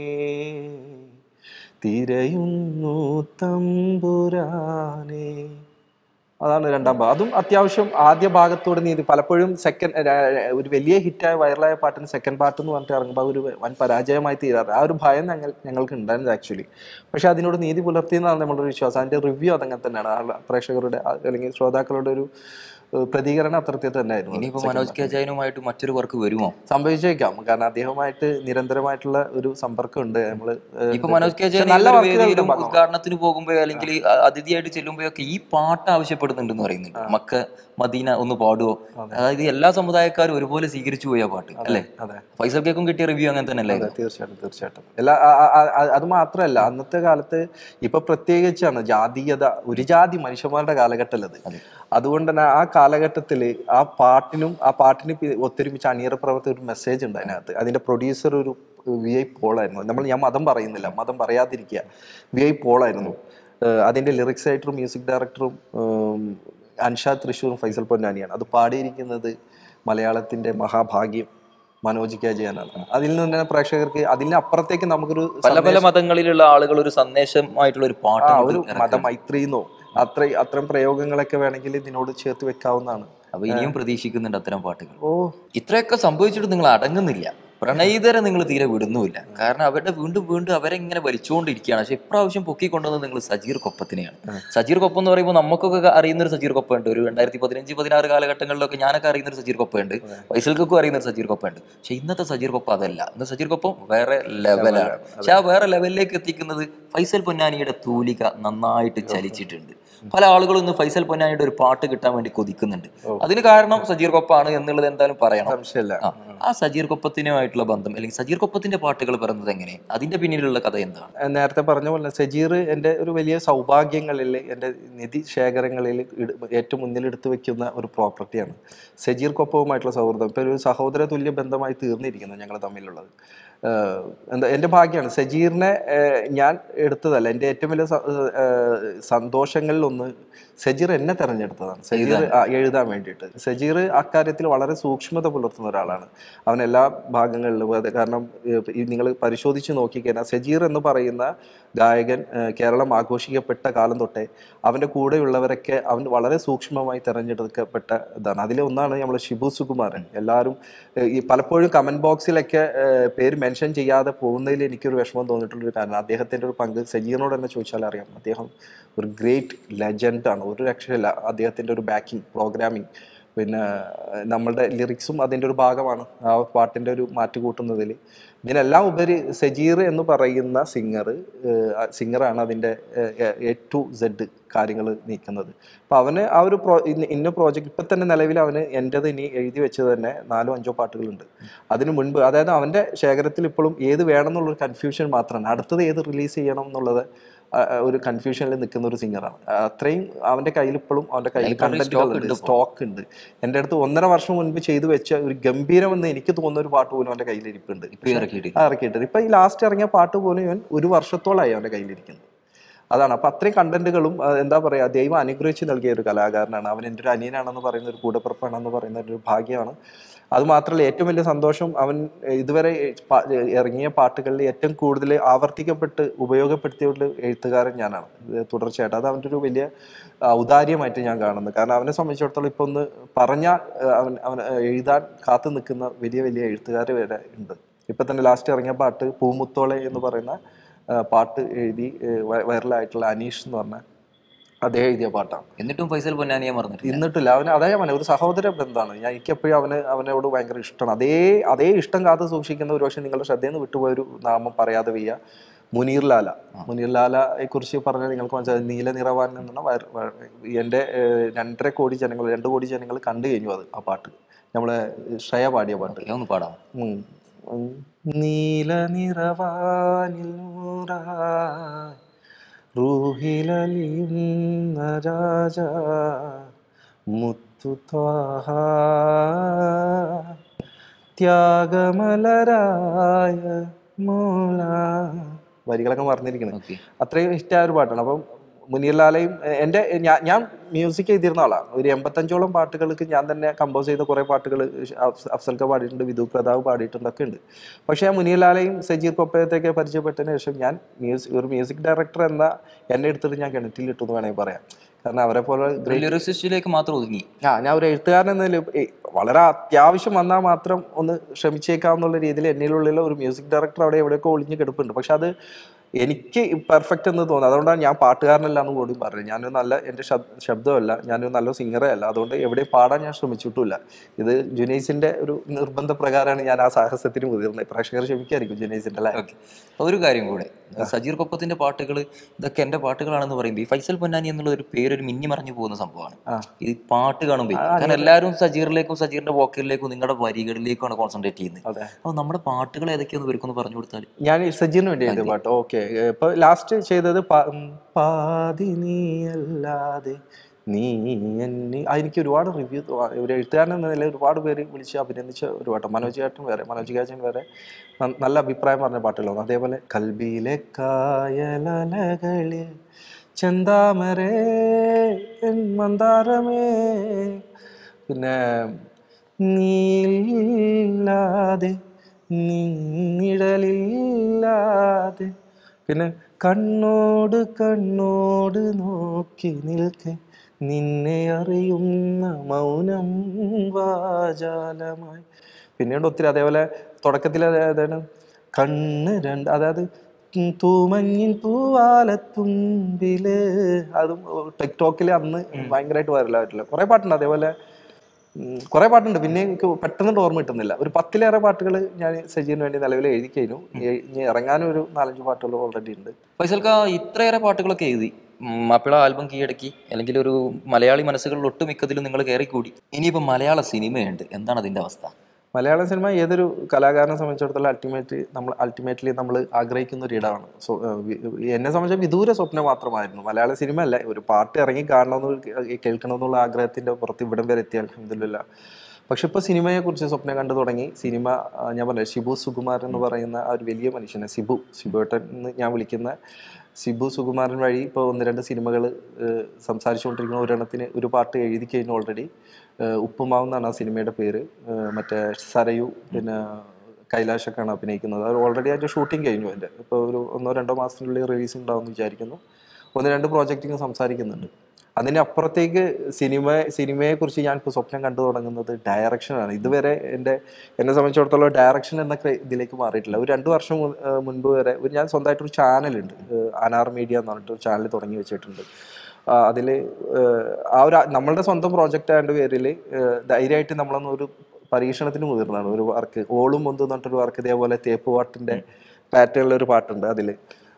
തിരയുന്നു തമ്പുരാനെ അതാണ് രണ്ടാം ഭാഗം അതും അത്യാവശ്യം ആദ്യ ഭാഗത്തോട് നീതി പലപ്പോഴും സെക്കൻഡ് ഒരു വലിയ ഹിറ്റായ വൈറലായ പാട്ടിന് സെക്കൻഡ് പാർട്ട് എന്ന് പറഞ്ഞിട്ട് ഇറങ്ങുമ്പോൾ ഒരു വൻ പരാജയമായി തീരാറ് ആ ഒരു ഭയം ഞങ്ങൾ ഞങ്ങൾക്ക് ഉണ്ടായിരുന്നത് ആക്ച്വലി പക്ഷെ അതിനോട് നീതി പുലർത്തിയെന്നാണ് നമ്മുടെ ഒരു വിശ്വാസം അതിന്റെ റിവ്യൂ അതങ്ങനെ തന്നെയാണ് ആളുടെ പ്രേക്ഷകരുടെ ആ- അല്ലെങ്കിൽ ശ്രോതാക്കളുടെ ഒരു ഏഹ്, പ്രതികരണം അത്തരത്തിൽ തന്നെയായിരുന്നു ഇനിയിപ്പോ മനോജ് കെ ജയനുമായിട്ട് മറ്റൊരു വർക്ക് വരുമോ സംഭവിച്ചേക്കാം കാരണം അദ്ദേഹമായിട്ട് നിരന്തരമായിട്ടുള്ള ഒരു സമ്പർക്കം ഉണ്ട് നമ്മള് ഏഹ്, ഇപ്പൊ മനോജ് കെ ജയൻ നല്ല ഏതൊരു വർക്കുകളുടെ വേദിയിലും ഭാഗമാണ്. ഉദ്ഘാടനത്തിന് പോകുമ്പോഴോ അല്ലെങ്കിൽ അ- അതിഥിയായിട്ട് ചെല്ലുമ്പോഴൊക്കെ ഈ പാട്ട് ആവശ്യപ്പെടുന്നുണ്ടെന്ന് പറയുന്നുണ്ട് മക്ക മദീന ഒന്ന് പാടുവോ അതായത് എല്ലാ സമുദായക്കാരും ഒരുപോലെ സ്വീകരിച്ചു പോയി ആ പാട്ട് അല്ലേ അതെ ഫൈസൽ കേക്കും കിട്ടിയ റിവ്യൂ അങ്ങനെ തന്നെ അല്ലേ അതെ തീർച്ചയായിട്ടും തീർച്ചയായിട്ടും എല്ലാ ആ- ആ- ആ- ആ- അത് മാത്രമല്ല അന്നത്തെ കാലത്ത് ഇപ്പൊ പ്രത്യേകിച്ചാണ് ജാതീയത ഒരു ജാതി മനുഷ്യന്മാരുടെ കാലഘട്ടമല്ലത് അതെ. അതുകൊണ്ട് തന്നെ ആ കാലഘട്ടത്തിൽ ആ പാട്ടിനും ആ പാട്ടിന് പി- ഒത്തൊരുമിച്ച് അണിയറ പ്രവർത്തക ഒരു മെസ്സേജ് ഉണ്ട് അതിനകത്ത് അതിന്റെ പ്രൊഡ്യൂസർ ഒരു വി ഐ പോളായിരുന്നു നമ്മൾ ഞാൻ മതം പറയുന്നില്ല മതം പറയാതിരിക്കുക വി ഐ പോളായിരുന്നു ഏഹ് അതിന്റെ ലിറിക്സ് റൈറ്ററും മ്യൂസിക് ഡയറക്ടറും ഉം, അൻഷാദ് തൃശ്ശൂറും ഫൈസൽ പൊന്നാനിയാണ് അത് പാടിയിരിക്കുന്നത് മലയാളത്തിന്റെ മഹാഭാഗ്യം മനോജ് കെ ജയനാണ് അതിൽ നിന്ന് തന്നെ പ്രേക്ഷകർക്ക് അതിന് അപ്പുറത്തേക്ക് നമുക്കൊരു പല പല മതങ്ങളിലുള്ള ആളുകൾ ഒരു സന്ദേശമായിട്ടുള്ള ഒരു പാട്ട് ആ കൊണ്ട് ഒരു ഇറക്കി. മതമൈത്രീന്നോ അത്ര അത്തരം പ്രയോഗങ്ങളൊക്കെ വേണമെങ്കിൽ ഇതിനോട് ചേർത്ത് വെക്കാവുന്നതാണ് അപ്പൊ ഇനിയും പ്രതീക്ഷിക്കുന്നുണ്ട് അത്തരം പാട്ടുകൾ ഓ ഇത്രയൊക്കെ സംഭവിച്ചിട്ട് നിങ്ങൾ അടങ്ങുന്നില്ല പ്രണയിതരെ നിങ്ങൾ തീരെ വിടുന്നുമില്ല കാരണം അവരുടെ വീണ്ടും വീണ്ടും അവരെ ഇങ്ങനെ വലിച്ചുകൊണ്ടിരിക്കുകയാണ് പക്ഷെ ഇപ്രാവശ്യം പൊക്കിക്കൊണ്ടുവന്നത് നിങ്ങൾ സജീർ കൊപ്പത്തിനെയാണ് സജീർ കൊപ്പം എന്ന് പറയുമ്പോൾ നമുക്കൊക്കെ അറിയുന്ന ഒരു സജീർ കൊപ്പുണ്ട് ഒരു രണ്ടായിരത്തി പതിനഞ്ച് പതിനാറ് കാലഘട്ടങ്ങളിലൊക്കെ ഞാനൊക്കെ അറിയുന്ന ഒരു സജീർ കൊപ്പുണ്ട് വൈസൽക്കൊക്കെ അറിയുന്ന ഒരു സജീർ കൊപ്പുണ്ട് പക്ഷെ ഇന്നത്തെ സജീർ കൊപ്പം അതല്ല ഇന്ന് സജീർ കൊപ്പം വേറെ ലെവലാണ് പക്ഷെ ആ വേറെ ലെവലിലേക്ക് എത്തിക്കുന്നത് ഫൈസൽ പൊന്നാനിയുടെ തൂലിക നന്നായിട്ട് ചലിച്ചിട്ടുണ്ട് പല ആളുകളും ഇന്ന് ഫൈസൽ പൊന്നാനിയുടെ ഒരു പാട്ട് കിട്ടാൻ വേണ്ടി കൊതിക്കുന്നുണ്ട് അതിന് കാരണം സജീർ കൊപ്പാണ് എന്നുള്ളത് എന്തായാലും പറയണം സംശയമില്ല ആ, ആ സജീർ കൊപ്പത്തിനുമായിട്ടുള്ള ബന്ധം അല്ലെങ്കിൽ സജീർ കൊപ്പത്തിന്റെ പാട്ടുകൾ പിറന്നത് എങ്ങനെ അതിന്റെ പിന്നിലുള്ള കഥ എന്താണ് ഏഹ് നേരത്തെ പറഞ്ഞ പോലെ സജീർ എൻ്റെ ഒരു വലിയ സൗഭാഗ്യങ്ങളിൽ എൻ്റെ നിധി ശേഖരങ്ങളിൽ ഇട- ഏറ്റവും മുന്നിൽ എടുത്തു വെക്കുന്ന ഒരു പ്രോപ്പർട്ടിയാണ് സജീർ കൊപ്പവുമായിട്ടുള്ള സൗഹൃദം ഇപ്പോൾ ഒരു സഹോദര തുല്യ ബന്ധമായി തീർന്നിരിക്കുന്നു ഞങ്ങൾ തമ്മിലുള്ളത് ഏഹ് എന്താ എൻ്റെ ഭാഗ്യമാണ് സജീറിനെ ഏഹ് ഞാൻ എടുത്തതല്ല എൻ്റെ ഏറ്റവും വലിയ സ- ഏഹ് സന്തോഷങ്ങളിലൊന്ന് സജീർ എന്നെ തെരഞ്ഞെടുത്തതാണ് സജീർ ആ, എഴുതാൻ വേണ്ടിയിട്ട് സജീർ അക്കാര്യത്തിൽ വളരെ സൂക്ഷ്മത പുലർത്തുന്ന ഒരാളാണ് അവൻ എല്ലാ ഭാഗങ്ങളിലും അത് കാരണം നിങ്ങൾ പരിശോധിച്ച് നോക്കിക്കഴിഞ്ഞാൽ സജീർ എന്ന് പറയുന്ന ഗായകൻ ഏഹ്, കേരളം ആഘോഷിക്കപ്പെട്ട കാലം തൊട്ടേ അവൻ്റെ കൂടെയുള്ളവരൊക്കെ അവൻ വളരെ സൂക്ഷ്മമായി തിരഞ്ഞെടുക്കപ്പെട്ട ഇതാണ് അതിലെ ഒന്നാണ് നമ്മൾ ഷിബു സുകുമാരൻ എല്ലാവരും ഏഹ്, ഈ പലപ്പോഴും കമന്റ് ബോക്സിലൊക്കെ ഏഹ്, പേര് മെൻഷൻ ചെയ്യാതെ പോകുന്നതിൽ എനിക്കൊരു വിഷമം തോന്നിയിട്ടുള്ളൊരു കാരണം അദ്ദേഹത്തിൻ്റെ ഒരു പങ്ക് സജീറിനോട് തന്നെ ചോദിച്ചാൽ അറിയാം അദ്ദേഹം ഒരു ഗ്രേറ്റ് ലെജൻഡാണ് ഒരു രക്ഷയില്ല അദ്ദേഹത്തിൻ്റെ ഒരു ബാക്കിംഗ് പ്രോഗ്രാമിംഗ് പിന്നെ ഏഹ്, നമ്മളുടെ ലിറിക്സും അതിൻ്റെ ഒരു ഭാഗമാണ് ആ പാട്ടിൻ്റെ ഒരു മാറ്റ് കൂട്ടുന്നതിൽ ഇതിനെല്ലാം ഉപരി സജീർ എന്ന് പറയുന്ന സിംഗർ സിംഗറാണ് അതിൻ്റെ എ ടു സെഡ് കാര്യങ്ങൾ നീക്കുന്നത് അപ്പോൾ അവന് ആ ഒരു പ്രോ ഇന്ന- ഇന്ന പ്രോജക്റ്റ് ഇപ്പം തന്നെ നിലവിൽ അവന് എൻ്റെത് ഇനി എഴുതി വെച്ചത് തന്നെ നാലോ അഞ്ചോ പാട്ടുകളുണ്ട് അതിന് മുൻപ് അതായത് അവൻ്റെ ശേഖരത്തിൽ ഇപ്പോഴും ഏത് വേണം എന്നുള്ളൊരു കൺഫ്യൂഷൻ മാത്രമാണ് അടുത്തത് ഏത് റിലീസ് ചെയ്യണം എന്നുള്ളത് ആ, ആ, ഒരു കൺഫ്യൂഷനിൽ നിൽക്കുന്ന ഒരു സിംഗറാണ് അത്രയും അവൻ്റെ കയ്യിൽ ഇപ്പോഴും അവൻ്റെ കയ്യിൽ കയ്യിൽ കുറേ stock ഉണ്ട് കണ്ടന്റുകളുണ്ട് ഇപ്പോൾ. സ്റ്റോക്ക് ഉണ്ട് എൻ്റെ അടുത്ത് ഒന്നര വർഷം മുൻപ് ചെയ്തു വെച്ച ഒരു ഗംഭീരമെന്ന് എനിക്ക് തോന്നുന്ന ഒരു പാട്ട് പോലും അവൻ്റെ കയ്യിലിരിപ്പുണ്ട് ഇപ്പൊ ഇറക്കിയിട്ട് ആ, ഇറക്കിയിട്ടത് ഇപ്പൊ ഈ ലാസ്റ്റ് ഇറങ്ങിയ പാട്ട് പോലും ഇവൻ ഒരു വർഷത്തോളമായി അവന്റെ കയ്യിലിരിക്കുന്നത് അതാണ് അപ്പൊ അത്രയും കണ്ടന്റുകളും ആ, എന്താ പറയാ ദൈവം അനുഗ്രഹിച്ച് നൽകിയ ഒരു കലാകാരനാണ് അവൻ എൻ്റെ ഒരു അനിയനാണെന്ന് പറയുന്ന ഒരു കൂടപ്പിറപ്പാണെന്ന് പറയുന്ന ഒരു ഭാഗ്യമാണ് അത് മാത്രമല്ല ഏറ്റവും വലിയ സന്തോഷം അവൻ ഏഹ്, ഇതുവരെ പാ- ഇറങ്ങിയ പാട്ടുകളിൽ ഏറ്റവും കൂടുതൽ ആവർത്തിക്കപ്പെട്ട് ഉപയോഗപ്പെടുത്തിയ ഒരു എഴുത്തുകാരൻ ഞാനാണ് ഇത് തുടർച്ചയായിട്ട് അത് അവൻ്റെ ഒരു വലിയ ആ, ഔദാര്യമായിട്ട് ഞാൻ കാണുന്നത് കാരണം അവനെ സംബന്ധിച്ചിടത്തോളം ഇപ്പൊ ഒന്ന് പറഞ്ഞാൽ ഏഹ്, അവൻ അവൻ ഏഹ്, എഴുതാൻ കാത്തു നിൽക്കുന്ന വലിയ വലിയ എഴുത്തുകാർ വരെ ഉണ്ട് ഇപ്പൊ തന്നെ ലാസ്റ്റ് ഇറങ്ങിയ പാട്ട് പൂമുത്തോളെ എന്ന് പറയുന്ന ആ, പാട്ട് എഴുതി ഏഹ്, വൈ- വൈറലായിട്ടുള്ള അനീഷ് എന്ന് പറഞ്ഞ അദ്ദേഹം എഴുതിയ പാട്ടാണ് എന്നിട്ടും ഫൈസൽ പൊന്നാനിയെ മറന്നിട്ടില്ല എന്നിട്ടില്ല അവന് അതേ അവനെ ഒരു സഹോദര ബന്ധമാണ് ഞാൻ എനിക്കെപ്പോഴും അവന് അവനോട് ഭയങ്കര ഇഷ്ടമാണ് അതേ അതേ ഇഷ്ടം കാത്തു സൂക്ഷിക്കുന്ന ഒരു പക്ഷേ നിങ്ങളുടെ ശ്രദ്ധയിൽ നിന്ന് വിട്ടുപോയ ഒരു നാമം പറയാതെ വയ്യ മുനീർ ലാല മുനീർ ലാലയെ കുറിച്ച് പറഞ്ഞാൽ നിങ്ങൾക്ക് മനസ്സിലായി നീല നിറവാൻ എന്നുള്ള വയർ- വയർ- എൻ്റെ ഏഹ്, രണ്ടര കോടി ജനങ്ങൾ രണ്ട് കോടി ജനങ്ങൾ കണ്ടു കഴിഞ്ഞു അത് ആ പാട്ട് നമ്മളെ ശ്രേയ പാടിയ പാട്ട് ഓക്കേ, ഒന്ന് പാടാം ഉം. ഉം. നീല നിറവാനിൽ നൂറായി റൂഹിലലിയുന്ന രാജ മുത്തു ത്വാഹ ത്യാഗമലരായ മൂല വരികളൊക്കെ മറന്നിരിക്കണം ഓക്കെ അത്രയും ഇഷ്ടമായ ഒരു പാട്ടാണ് അപ്പം മുനീർലാലയും എ- എൻ്റെ ഞാൻ ഞാൻ മ്യൂസിക് ചെയ്തിരുന്ന ആളാണ് ഒരു എൺപത്തഞ്ചോളം പാട്ടുകൾക്ക് ഞാൻ തന്നെ കമ്പോസ് ചെയ്ത കുറേ പാട്ടുകൾ അഫ്സൽക്ക പാടിയിട്ടുണ്ട് വിധു പ്രതാപ് പാടിയിട്ടുണ്ടൊക്കെ ഉണ്ട് പക്ഷേ ആ മുനീർലാലയും സജീർ കൊപ്പയത്തെയൊക്കെ പരിചയപ്പെട്ടതിന് ശേഷം ഞാൻ മ്യൂസിക് ഒരു മ്യൂസിക് ഡയറക്ടർ എന്ന എന്നെ എടുത്തിട്ട് ഞാൻ കിണറ്റിൽ ഇട്ടു എന്ന് വേണമെങ്കിൽ പറയാം കാരണം അവരെ പോലെ ഗ്രേറ്റ് ലിറിസിസ്റ്റിലേക്ക് മാത്രം ഒതുങ്ങി ആ ഞാൻ ഒരു എഴുത്തുകാരൻ എന്ന നിലയിൽ ഏ, വളരെ അത്യാവശ്യം വന്നാൽ മാത്രം ഒന്ന് ശ്രമിച്ചേക്കാവുന്നുള്ള രീതിയിൽ എന്നിലുള്ള ഒരു മ്യൂസിക് ഡയറക്ടർ അവിടെ എവിടെയൊക്കെ ഒളിഞ്ഞ് കിടപ്പുണ്ട് പക്ഷെ അത് എനിക്ക് പെർഫെക്റ്റ് എന്ന് തോന്നുന്നു അതുകൊണ്ടാണ് ഞാൻ പാട്ടുകാരനല്ല എന്ന് കൂടി പറഞ്ഞത് ഞാനൊരു നല്ല എൻ്റെ ശബ് ശബ്ദമല്ല ഞാനൊരു നല്ല സിംഗറേ അല്ല അതുകൊണ്ട് എവിടെയും പാടാൻ ഞാൻ ശ്രമിച്ചിട്ടുമില്ല ഇത് ജുനൈസിന്റെ ഒരു നിർബന്ധ പ്രകാരമാണ് ഞാൻ ആ സാഹസത്തിന് മുതിർന്നത് പ്രേക്ഷകർ ക്ഷമിക്കായിരിക്കും ജുനൈസിന്റെ അല്ലേ ഓക്കെ ഒരു കാര്യം കൂടെ സജീർ കൊപ്പത്തിന്റെ പാട്ടുകൾ ഇതൊക്കെ എന്റെ പാട്ടുകളാണെന്ന് പറയുമ്പോൾ ഈ ഫൈസൽ പൊന്നാനി എന്നുള്ള ഒരു പേര് ഒരു മിന്നി മറിഞ്ഞു പോകുന്ന സംഭവമാണ് ആ. ഈ പാട്ട് കാണുമ്പോൾ കാരണം എല്ലാവരും സജീറിലേക്കും സജീറിന്റെ വോക്കലിലേക്കും നിങ്ങളുടെ വരികളിലേക്കുമാണ് കോൺസെൻട്രേറ്റ് ചെയ്യുന്നത് അതെ അപ്പോൾ നമ്മുടെ പാട്ടുകൾ ഏതൊക്കെയാന്ന് ഇവർക്കൊന്ന് പറഞ്ഞു കൊടുത്താൽ ഞാൻ സജിന് വേണ്ടി എഴുതിയ പാട്ട് ഓക്കെ ഇപ്പൊ ലാസ്റ്റ് ചെയ്തത് പ- ഉം, പാതി നീ അല്ലാതെ നീ എന്നെ ആ, എനിക്ക് ഒരുപാട് റിവ്യൂ ഒരു എഴുത്തുകാരൻ എന്ന നിലയിൽ ഒരുപാട് പേര് വിളിച്ച് അഭിനന്ദിച്ച ഒരു പാട്ട് മനോജ് ചേട്ടൻ വേറെ മനോജ് കാച്ചൻ വേറെ ന- നല്ല അഭിപ്രായം പറഞ്ഞ പാട്ടുകളാണ് അതേപോലെ കൽബിലെ കായലലകളിൽ ചെന്താമരേ എൻ മന്ദാരമേ പിന്നെ നീല്ലാതെ നിന്നിഴലില്ലാതെ പിന്നെ കണ്ണോട് കണ്ണോട് നോക്കി നിൽക്കെ നിന്നെ അറിയുന്ന മൗനം വാചാലമായി പിന്നീട് ഒത്തിരി അതേപോലെ തുടക്കത്തിൽ അതാണ് കണ്ണ് രണ്ട് അതായത് ഉം തൂമഞ്ഞിൻ പൂവാലത്തുമ്പില് അതും ടിക്ടോക്കിൽ അന്ന് ഭയങ്കരമായിട്ട് വരലായിട്ടില്ല കുറെ പാട്ടുണ്ട് അതേപോലെ ഉം, കുറെ പാട്ടുണ്ട് പിന്നെ എനിക്ക് പെട്ടെന്ന് ഓർമ്മ കിട്ടുന്നില്ല ഒരു പത്തിലേറെ പാട്ടുകൾ ഞാൻ സജീവിന് വേണ്ടി നിലവിൽ എഴുതി കഴിഞ്ഞു എ- ഇനി ഇറങ്ങാനും ഒരു നാലഞ്ച് പാട്ടുകൾ ഓൾറെഡി ഉണ്ട് ഫൈസൽക്ക ഇത്രയേറെ പാട്ടുകളൊക്കെ എഴുതി ഉം, മാപ്പിള ആൽബം കീഴടക്കി അല്ലെങ്കിൽ ഒരു മലയാളി മനസ്സുകളിൽ ഒട്ടുമിക്കതിലും നിങ്ങൾ കയറിക്കൂടി ഇനിയിപ്പോൾ മലയാള സിനിമയുണ്ട് എന്താണ് അതിന്റെ അവസ്ഥ മലയാള സിനിമ ഏതൊരു കലാകാരനെ സംബന്ധിച്ചിടത്തോളം അൾട്ടിമേറ്റ് നമ്മൾ അൾട്ടിമേറ്റ്ലി നമ്മൾ ആഗ്രഹിക്കുന്ന ഒരു ഇടമാണ് സോ എന്നെ സംബന്ധിച്ച വിദൂര സ്വപ്നം മാത്രമായിരുന്നു മലയാള സിനിമ അല്ല ഒരു പാട്ട് ഇറങ്ങി കാണണമെന്ന് കേ- കേൾക്കണമെന്നുള്ള ആഗ്രഹത്തിന്റെ പുറത്ത് ഇവിടം വരെ എത്തിയാൽ അലഹമില്ല പക്ഷെ ഇപ്പോൾ സിനിമയെ കുറിച്ച് സ്വപ്നം കണ്ടു തുടങ്ങി സിനിമ ആ, ഞാൻ പറഞ്ഞ ഷിബു സുകുമാർ എന്ന് പറയുന്ന ആ ഒരു വലിയ മനുഷ്യനെ സിബു സിബുട്ടൻ എന്ന് ഞാൻ വിളിക്കുന്ന സിബു സുകുമാരൻ വഴി ഇപ്പോൾ ഒന്ന് രണ്ട് സിനിമകൾ സംസാരിച്ചുകൊണ്ടിരിക്കുന്ന ഒരെണ്ണത്തിന് ഒരു പാട്ട് എഴുതി കഴിഞ്ഞു ഓൾറെഡി ഉപ്പുമാവ് എന്നാണ് ആ സിനിമയുടെ പേര് ഏഹ് മറ്റേ സരയു പിന്നെ കൈലാഷൊക്കെയാണ് അഭിനയിക്കുന്നത് അത് ഓൾറെഡി അതിൻ്റെ ഷൂട്ടിംഗ് കഴിഞ്ഞു അതിൻ്റെ ഇപ്പോൾ ഒരു ഒന്നോ രണ്ടോ മാസത്തിനുള്ളിൽ റിലീസ് ഉണ്ടാവുമെന്ന് വിചാരിക്കുന്നു ഒന്ന് രണ്ട് പ്രോജക്റ്റിങ് സംസാരിക്കുന്നുണ്ട് അതിന് അപ്പുറത്തേക്ക് സിനിമ സിനിമയെക്കുറിച്ച് ഞാൻ ഇപ്പോൾ സ്വപ്നം കണ്ടു തുടങ്ങുന്നത് ഡയറക്ഷനാണ് ഇതുവരെ എൻ്റെ എന്നെ സംബന്ധിച്ചിടത്തോളം ഡയറക്ഷൻ എന്ന ക്രേ- ഇതിലേക്ക് മാറിയിട്ടില്ല ഒരു രണ്ട് വർഷം മുൻ- ഏഹ് മുൻപ് വരെ ഒരു ഞാൻ സ്വന്തമായിട്ടൊരു ചാനലുണ്ട് അനാർ മീഡിയ എന്ന് പറഞ്ഞിട്ട് ഒരു ചാനൽ തുടങ്ങി വെച്ചിട്ടുണ്ട് അതിൽ ആ ഒരു നമ്മളുടെ സ്വന്തം പ്രോജക്റ്റ് ആയതിൻ്റെ പേരിൽ ധൈര്യമായിട്ട് നമ്മളൊന്ന് ഒരു പരീക്ഷണത്തിന് മുതിർന്നതാണ് ഒരു വർക്ക് ഓളും മുന്ത് എന്ന് പറഞ്ഞിട്ടൊരു വർക്ക് ഇതേപോലെ തേപ്പ് പാട്ടിൻ്റെ പാറ്റേണിൽ ഒരു പാട്ടുണ്ട് അതിൽ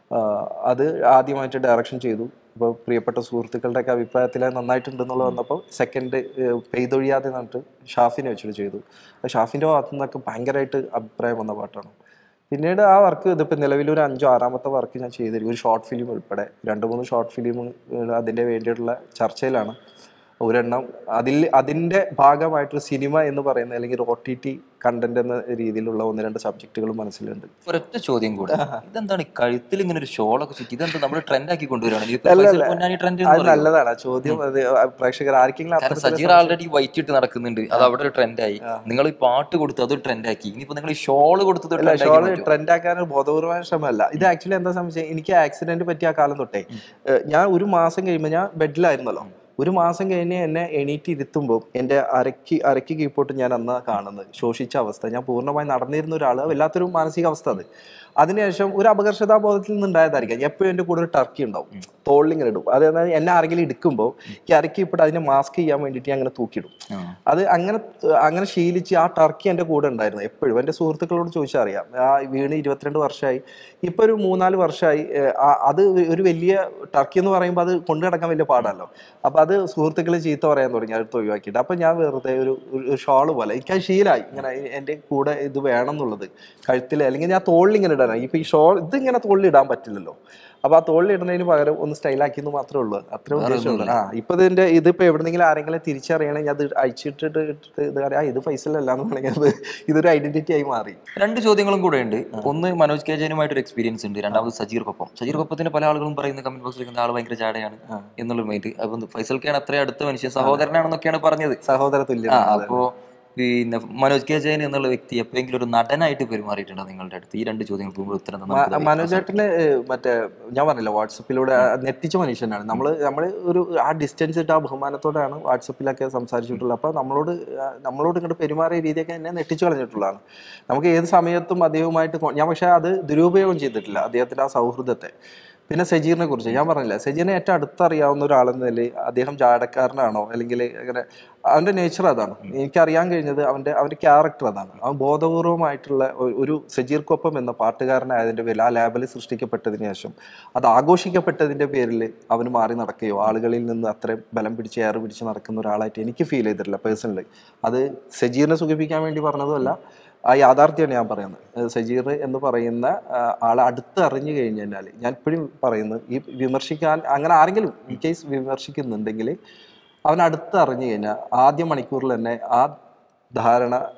അത് ആദ്യമായിട്ട് ഡയറക്ഷൻ ചെയ്തു ഇപ്പോൾ പ്രിയപ്പെട്ട സുഹൃത്തുക്കളുടെ ഒക്കെ അഭിപ്രായത്തിൽ അത് നന്നായിട്ടുണ്ടെന്നുള്ളത് വന്നപ്പോൾ സെക്കൻഡ് പെയ്തൊഴിയാതെ എന്ന് പറഞ്ഞിട്ട് ഷാഫിനെ വെച്ചിട്ട് ചെയ്തു അത് ഷാഫിൻ്റെ ഭാഗത്തു നിന്നൊക്കെ ഭയങ്കരമായിട്ട് അഭിപ്രായം വന്ന പാട്ടാണ് പിന്നീട് ആ വർക്ക് ഇതിപ്പോൾ നിലവിൽ ഒരു അഞ്ചോ ആറാമത്തെ വർക്ക് ഞാൻ ചെയ്തിരിക്കും ഒരു ഷോർട്ട് ഫിലിം ഉൾപ്പെടെ രണ്ട് മൂന്ന് ഷോർട്ട് ഫിലിം അതിൻ്റെ വേണ്ടിയിട്ടുള്ള ചർച്ചയിലാണ് ഒരെണ്ണം അതിൽ അതിൻ്റെ ഭാഗമായിട്ടൊരു സിനിമ എന്ന് പറയുന്ന അല്ലെങ്കിൽ ഒ ടി ടി കണ്ടന്റ് എന്ന രീതിയിലുള്ള ഒന്ന് രണ്ട് സബ്ജക്റ്റുകൾ മനസ്സിലുണ്ട് ഒരൊറ്റ ചോദ്യം കൂടെ ഇതെന്താണ് ഈ കഴുത്തിൽ ഇങ്ങനെ ഒരു ഷോളൊക്കെ ചുറ്റി ഇതെന്താ നമ്മൾ ട്രെൻഡ് ആക്കി കൊണ്ടുവരാണ് അല്ല, അല്ല. ട്രെൻഡ് അത് നല്ലതാണ് ആ ചോദ്യം അത് പ്രേക്ഷകർ ആർക്കെങ്കിലും കാരണം അത്തരത്തില് സജീർ ആൾറെഡി വൈറ്റ് ഇട്ട് നടക്കുന്നുണ്ട് അത് അവിടെ ഒരു ട്രെൻഡായി നിങ്ങൾ ഈ പാട്ട് കൊടുത്തു അത് ട്രെൻഡ് ആക്കി ഇനിയിപ്പോ നിങ്ങൾ ഈ ഷോള് കൊടുത്തത് അല്ല trend ആക്കി ഷോള് മാറ്റുമോ? ട്രെൻഡ് ആക്കാൻ ഒരു ബോധപൂർവമായ ശ്രമമല്ല ഇത് ആക്ച്വലി എന്താ സംശയം എനിക്ക് ആക്സിഡന്റ് പറ്റിയ ആ കാലം തൊട്ടേ ഏഹ് ഞാൻ ഒരു മാസം കഴിയുമ്പോൾ ഞാൻ ബെഡിലായിരുന്നല്ലോ ഒരു മാസം കഴിഞ്ഞ് എന്നെ എണീറ്റ് ഇരുത്തുമ്പോൾ എൻ്റെ അരക്ക് അരക്ക് കീഴ്പോട്ട് ഞാൻ അന്ന് കാണുന്നത് ശോഷിച്ച അവസ്ഥ ഞാൻ പൂർണ്ണമായി നടന്നിരുന്ന ഒരാൾ വല്ലാത്തൊരു മാനസിക അവസ്ഥ അത് അതിനുശേഷം ഒരു അപകർഷതാ ബോധത്തിൽ നിന്നുണ്ടായതായിരിക്കാം എപ്പോഴും എൻ്റെ കൂടെ ഒരു ടർക്കി ഉണ്ടാവും തോളിൽ ഇങ്ങനെ ഇടും അത് എന്നാൽ എന്നെ ആരെങ്കിലും എടുക്കുമ്പോൾ ഈ അരക്ക് ഇപ്പോൾ അതിനെ മാസ്ക് ചെയ്യാൻ വേണ്ടിയിട്ട് ഞാൻ അങ്ങനെ തൂക്കിയിടും ആ. അത് അങ്ങനെ അങ്ങനെ ശീലിച്ച് ആ ടർക്കി എൻ്റെ കൂടെ ഉണ്ടായിരുന്നു എപ്പോഴും എൻ്റെ സുഹൃത്തുക്കളോട് ചോദിച്ചാൽ അറിയാം ആ വീണ് ഇരുപത്തിരണ്ട് വർഷമായി ഇപ്പൊ ഒരു മൂന്നാല് വർഷമായി ഏഹ്, ആ- അത് ഒരു വലിയ ടർക്കി എന്ന് പറയുമ്പോൾ അത് കൊണ്ടു നടക്കാൻ വലിയ പാടാണല്ലോ അപ്പൊ അത് സുഹൃത്തുക്കൾ ചീത്ത പറയാൻ തുടങ്ങി അടുത്ത് ഒഴിവാക്കിയിട്ട് അപ്പൊ ഞാൻ വെറുതെ ഒരു ഒരു ഷോള് പോലെ എനിക്ക് അത് ശീലമായി ഇങ്ങനെ എൻ്റെ കൂടെ ഇത് വേണം എന്നുള്ളത് കഴുത്തിൽ അല്ലെങ്കിൽ ഞാൻ തോളിൽ ഇങ്ങനെ ഇടാനാണ് ഇപ്പൊ ഈ ഷോൾ ഇത് ഇങ്ങനെ തോളിൽ ഇടാൻ പറ്റില്ലല്ലോ അപ്പൊ ആ തോളിൽ ഇടുന്നതിന് പകരം ഒന്ന് സ്റ്റൈലാക്കിയെന്ന് മാത്രമേ ഉള്ളൂ അത്ര ഉദ്ദേശമുള്ളൂ ആ ഇപ്പൊ ഇതിന്റെ ഇതിപ്പോ എവിടെന്നെങ്കിലും ആരെങ്കിലും തിരിച്ചറിയണമെങ്കിൽ അത് അയച്ചിട്ടിട്ട് ഇട്ടിട്ട് ഇത് അറിയാം ഇത് ഫൈസലല്ല എന്ന് വേണമെങ്കിൽ അത് ഇതൊരു ഐഡന്റിറ്റി ആയി മാറി രണ്ട് ചോദ്യങ്ങളും കൂടെ ഉണ്ട് ഒന്ന് മനോജ് കെ ജയനുമായിട്ട് ഒരു എക്സ്പീരിയൻസ് ഉണ്ട് രണ്ടാമത് സജീർ കൊപ്പം സജീർ കൊപ്പത്തിന് പല ആളുകളും പറയുന്ന കമന്റ് ബോക്സിൽ ആൾ ഭയങ്കര ചാടയാണ് എന്നുള്ള മൈൻഡ് അപ്പൊ ഫൈസൽക്കാണ് അത്ര അടുത്ത മനുഷ്യൻ സഹോദരനാണെന്നൊക്കെയാണ് പറഞ്ഞത് സഹോദര ആ തുല്യം അപ്പോ പിന്നെ മനോജ് കെ ജയൻ എന്നുള്ള വ്യക്തി എപ്പോഴെങ്കിലും ഒരു നടനായിട്ട് പെരുമാറിയിട്ടുണ്ടോ നിങ്ങളുടെ അടുത്ത് ഈ രണ്ട് ചോദ്യങ്ങൾക്ക് മുമ്പ് ഉത്തരം തന്നാൽ നമുക്ക് മനോജേട്ടന് മറ്റേ ഞാൻ പറഞ്ഞില്ല വാട്സപ്പിലൂടെ നെറ്റിച്ച മനുഷ്യനാണ് നമ്മൾ നമ്മൾ ഒരു ആ ഡിസ്റ്റൻസ് ഇട്ട് ആ ബഹുമാനത്തോടെയാണ് വാട്സപ്പിലൊക്കെ സംസാരിച്ചിട്ടുള്ളത് അപ്പോൾ നമ്മളോട് ആ, നമ്മളോട് ഇങ്ങോട്ട് പെരുമാറിയ രീതിയൊക്കെ എന്നെ നെറ്റിച്ചു കളഞ്ഞിട്ടുള്ളതാണ് നമുക്ക് ഏത് സമയത്തും അദ്ദേഹവുമായിട്ട് കൊ- ഞാൻ പക്ഷേ അത് ദുരുപയോഗം ചെയ്തിട്ടില്ല അദ്ദേഹത്തിന്റെ ആ സൗഹൃദത്തെ പിന്നെ സജീറിനെ കുറിച്ച് ഞാൻ പറഞ്ഞില്ല സജീറിനെ ഏറ്റവും അടുത്തറിയാവുന്ന ഒരാളെന്ന നിലയിൽ അദ്ദേഹം ജാടക്കാരനാണോ അല്ലെങ്കിൽ അങ്ങനെ അവന്റെ നേച്ചർ അതാണ് എനിക്കറിയാൻ കഴിഞ്ഞത് അവന്റെ അവന്റെ ക്യാരക്ടർ അതാണ് അവൻ ബോധപൂർവമായിട്ടുള്ള ഒ- ഒരു സജീർക്കൊപ്പം എന്ന പാട്ടുകാരനായതിന്റെ പേരിൽ ആ ലാബിൽ സൃഷ്ടിക്കപ്പെട്ടതിന് ശേഷം അത് ആഘോഷിക്കപ്പെട്ടതിന്റെ പേരിൽ അവന് മാറി നടക്കുകയോ ആളുകളിൽ നിന്ന് അത്രയും ബലം പിടിച്ച് ഏറ് പിടിച്ച് നടക്കുന്ന ഒരാളായിട്ട് എനിക്ക് ഫീൽ ചെയ്തിട്ടില്ല പേഴ്സണലി അത് സജീറിനെ സുഖിപ്പിക്കാൻ വേണ്ടി പറഞ്ഞതുമല്ല ആ യാഥാർത്ഥ്യമാണ് ഞാൻ പറയുന്നത് ഏഹ് സജീർ എന്ന് പറയുന്ന ആ, ആളെ അടുത്ത് അറിഞ്ഞു കഴിഞ്ഞു കഴിഞ്ഞാൽ ഞാൻ ഇപ്പോഴും പറയുന്നത് ഈ വിമർശിക്കാൻ അങ്ങനെ ആരെങ്കിലും ഇൻ കേസ് വിമർശിക്കുന്നുണ്ടെങ്കിൽ അവൻ അടുത്ത് അറിഞ്ഞു കഴിഞ്ഞാൽ ആദ്യ മണിക്കൂറിൽ തന്നെ ആ ധാരണ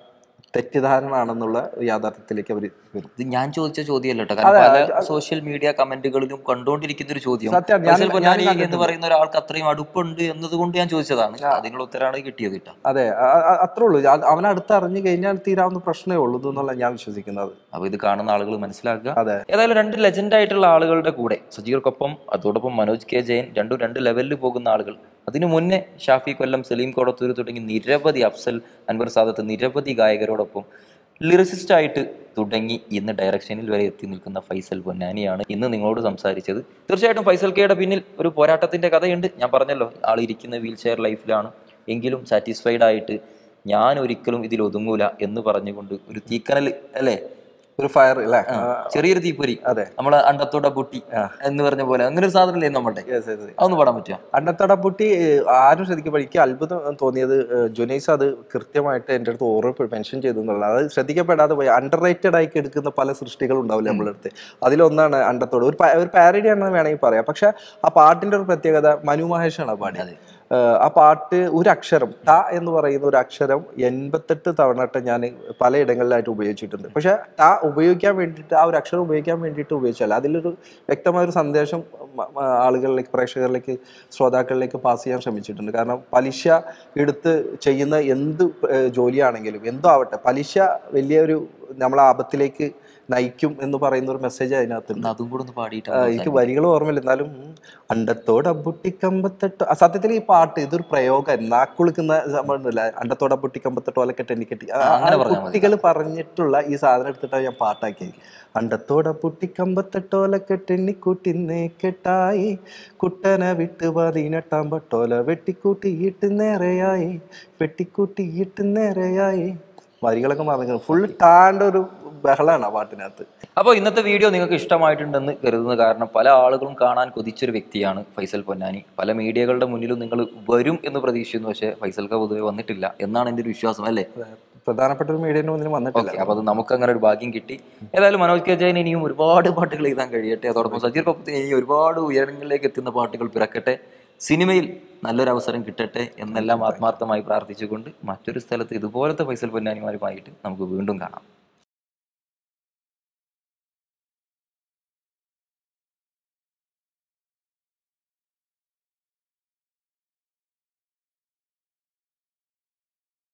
തെറ്റിദ്ധാരണ ആണെന്നുള്ള യാഥാർത്ഥ്യത്തിലേക്ക് അവർ വരും ഇത് ഞാൻ ചോദിച്ച ചോദ്യമല്ല കേട്ടോ കാരണം പല സോഷ്യൽ മീഡിയ കമന്റുകളിലും കണ്ടുകൊണ്ടിരിക്കുന്ന ഒരു ചോദ്യം സത്യം, ഞാൻ- ഫൈസൽ ഞാൻ പൊന്നാനി എന്ന് കണ്ടിട്ടുണ്ട്. പറയുന്ന ഒരാൾക്ക് അത്രയും അടുപ്പുണ്ട് എന്നതുകൊണ്ട് ഞാൻ ചോദിച്ചതാണ് അതിനുള്ള ഉത്തരമാണ് കിട്ടിയത് കേട്ടോ അതെ അ- അ- അത്രേ ഉള്ളൂ അത് അവൻ അടുത്ത് അറിഞ്ഞു കഴിഞ്ഞാൽ തീരാവുന്ന പ്രശ്നമേ ഉള്ളൂ എന്നുള്ള ഞാൻ വിശ്വസിക്കുന്നത് അപ്പൊ ഇത് കാണുന്ന ആളുകൾ മനസ്സിലാക്കുക അതെ ഏതായാലും രണ്ട് ലെജൻഡ് ആയിട്ടുള്ള ആളുകളുടെ കൂടെ സജീർക്കൊപ്പം അതോടൊപ്പം മനോജ് കെ ജയൻ രണ്ടും രണ്ട് ലെവലിൽ പോകുന്ന ആളുകൾ അതിനു മുന്നേ ഷാഫി കൊല്ലം സലീം കോടത്തൂർ തുടങ്ങി നിരവധി അഫ്സൽ അൻവർ സാദത്ത് നിരവധി ഗായകരോടൊപ്പം ലിറിസിസ്റ്റ് ആയിട്ട് തുടങ്ങി ഇന്ന് ഡയറക്ഷനിൽ വരെ എത്തി നിൽക്കുന്ന ഫൈസൽ പൊന്നാനിയാണ് ഇന്ന് നിങ്ങളോട് സംസാരിച്ചത് തീർച്ചയായിട്ടും ഫൈസൽ കെയുടെ പിന്നിൽ ഒരു പോരാട്ടത്തിന്റെ കഥയുണ്ട് ഞാൻ പറഞ്ഞല്ലോ ആൾ ഇരിക്കുന്ന വീൽ ചെയർ ലൈഫിലാണ് എങ്കിലും സാറ്റിസ്ഫൈഡ് ആയിട്ട് ഞാൻ ഒരിക്കലും ഇതിൽ ഒതുങ്ങൂല എന്ന് പറഞ്ഞുകൊണ്ട് ഒരു തീക്കനൽ അല്ലേ ഒരു ഫയർ അല്ലേ ആ, ചെറിയൊരു തീപ്പൊരി അതെ നമ്മളെ അണ്ടത്തോടെ പൊട്ടി എന്ന് പറഞ്ഞ പോലെ അങ്ങനെ ഒരു സാധനം ഇല്ലേ നമ്മുടെ Yes, yes, yes. അതൊന്ന് പാടാൻ പറ്റുക അണ്ടത്തടപ്പുട്ടി ആരും ശ്രദ്ധിക്കുമ്പോൾ എനിക്ക് അത്ഭുതം തോന്നിയത് ഏഹ്, ജുനൈസ് അത് കൃത്യമായിട്ട് എൻ്റെ അടുത്ത് ഓർമ്മ മെൻഷൻ ചെയ്തു എന്നുള്ളത് അത് ശ്രദ്ധിക്കപ്പെടാതെ പോയി അണ്ടർ റേറ്റഡ് ആയി എടുക്കുന്ന പല സൃഷ്ടികളും ഉണ്ടാവില്ല നമ്മളുടെ അടുത്ത് അതിലൊന്നാണ് അണ്ടത്തോട് ഒരു പ- ഒരു പാരഡി ആണെന്ന് വേണമെങ്കിൽ പറയാം പക്ഷെ ആ പാട്ടിന്റെ ഒരു പ്രത്യേകത മനു മഹേഷാണ് ആ പാടിയത് ഏഹ്, ആ പാട്ട് ഒരു അക്ഷരം ട എന്ന് പറയുന്ന ഒരു അക്ഷരം എൺപത്തെട്ട് തവണട്ട് ഞാൻ പലയിടങ്ങളിലായിട്ട് ഉപയോഗിച്ചിട്ടുണ്ട് പക്ഷെ ട ഉപയോഗിക്കാൻ വേണ്ടിയിട്ട് ആ ഒരു അക്ഷരം ഉപയോഗിക്കാൻ വേണ്ടിയിട്ട് ഉപയോഗിച്ചല്ല അതിലൊരു വ്യക്തമായ ഒരു സന്ദേശം മ- മ- ആളുകളിലേക്ക് പ്രേക്ഷകരിലേക്ക് ശ്രോതാക്കളിലേക്ക് പാസ് ചെയ്യാൻ ശ്രമിച്ചിട്ടുണ്ട് കാരണം പലിശ എടുത്ത് ചെയ്യുന്ന എന്ത് ഏഹ്, ജോലിയാണെങ്കിലും എന്തോ ആവട്ടെ പലിശ വലിയൊരു നമ്മളെ ആപത്തിലേക്ക് നയിക്കും എന്ന് പറയുന്ന ഒരു മെസ്സേജ് അതിനകത്തുണ്ട് ഒന്ന് അതും കൂടെ ഒന്ന് പാടിയിട്ട് ആ, എനിക്ക് വരികൾ ഓർമ്മയില്ല എന്നാലും ഉം, അണ്ടത്തോട് അമ്പുട്ടിക്കമ്പത്തെട്ട് ആ, സത്യത്തിൽ ഈ പാട്ട് ഇതൊരു പ്രയോഗം നാക്കുളിക്കുന്ന സംഭവമില്ല അണ്ടത്തോട് അമ്പുട്ടിക്കമ്പത്തെട്ട് ഓലക്കെട്ട് എണ്ണിക്കെട്ടി ആ, ആ, അങ്ങനെ പറഞ്ഞാൽ മതി. കുട്ടികൾ പറഞ്ഞിട്ടുള്ള ഈ സാധനം എടുത്തിട്ടാണ് ഞാൻ പാട്ടാക്കിയത് അണ്ടത്തോട പുട്ടിക്കമ്പത്തെട്ടോലക്കെട്ട് എണ്ണിക്കൂട്ടി കെട്ടായി കുട്ടനെ വിട്ട് പതിനെട്ടാം പട്ടോല വെട്ടിക്കൂട്ടിയിട്ട് നേരെയായി വെട്ടിക്കൂട്ടിയിട്ട് നേരെയായി വരികളൊക്കെ മറന്നു ഫുൾ ടാണ്ട ഒരു ബഹളാണ് ആ പാട്ടിനകത്ത് അപ്പോൾ ഇന്നത്തെ വീഡിയോ നിങ്ങൾക്ക് ഇഷ്ടമായിട്ടുണ്ടെന്ന് കരുതുന്നു കാരണം പല ആളുകളും കാണാൻ കൊതിച്ചൊരു വ്യക്തിയാണ് ഫൈസൽ പൊന്നാനി പല മീഡിയകളുടെ മുന്നിലും നിങ്ങൾ വരും എന്ന് പ്രതീക്ഷിക്കുന്നു പക്ഷേ ഫൈസൽക്ക് പൊതുവെ വന്നിട്ടില്ല എന്നാണ് എൻ്റെ ഒരു വിശ്വാസം അല്ലേ പ്രധാനപ്പെട്ട ഒരു മീഡിയന്റെ മുന്നിൽ വന്നിട്ടില്ല ഓക്കെ അപ്പോൾ അത് നമുക്ക് അങ്ങനെ ഒരു ഭാഗ്യം കിട്ടി ഏതായാലും മനോജ് കെ ജയൻ ഇനിയും ഒരുപാട് പാട്ടുകൾ എഴുതാൻ കഴിയട്ടെ അതോടൊപ്പം സജീർ കൊപ്പത്തിന് ഇനി ഒരുപാട് ഉയരങ്ങളിലേക്ക് എത്തുന്ന പാട്ടുകൾ പിറക്കട്ടെ സിനിമയിൽ നല്ലൊരു അവസരം കിട്ടട്ടെ എന്നെല്ലാം ആത്മാർത്ഥമായി പ്രാർത്ഥിച്ചുകൊണ്ട് മറ്റൊരു സ്ഥലത്ത് ഇതുപോലത്തെ ഫൈസൽ പൊന്നാനിമാരുമായിട്ട് നമുക്ക് വീണ്ടും കാണാം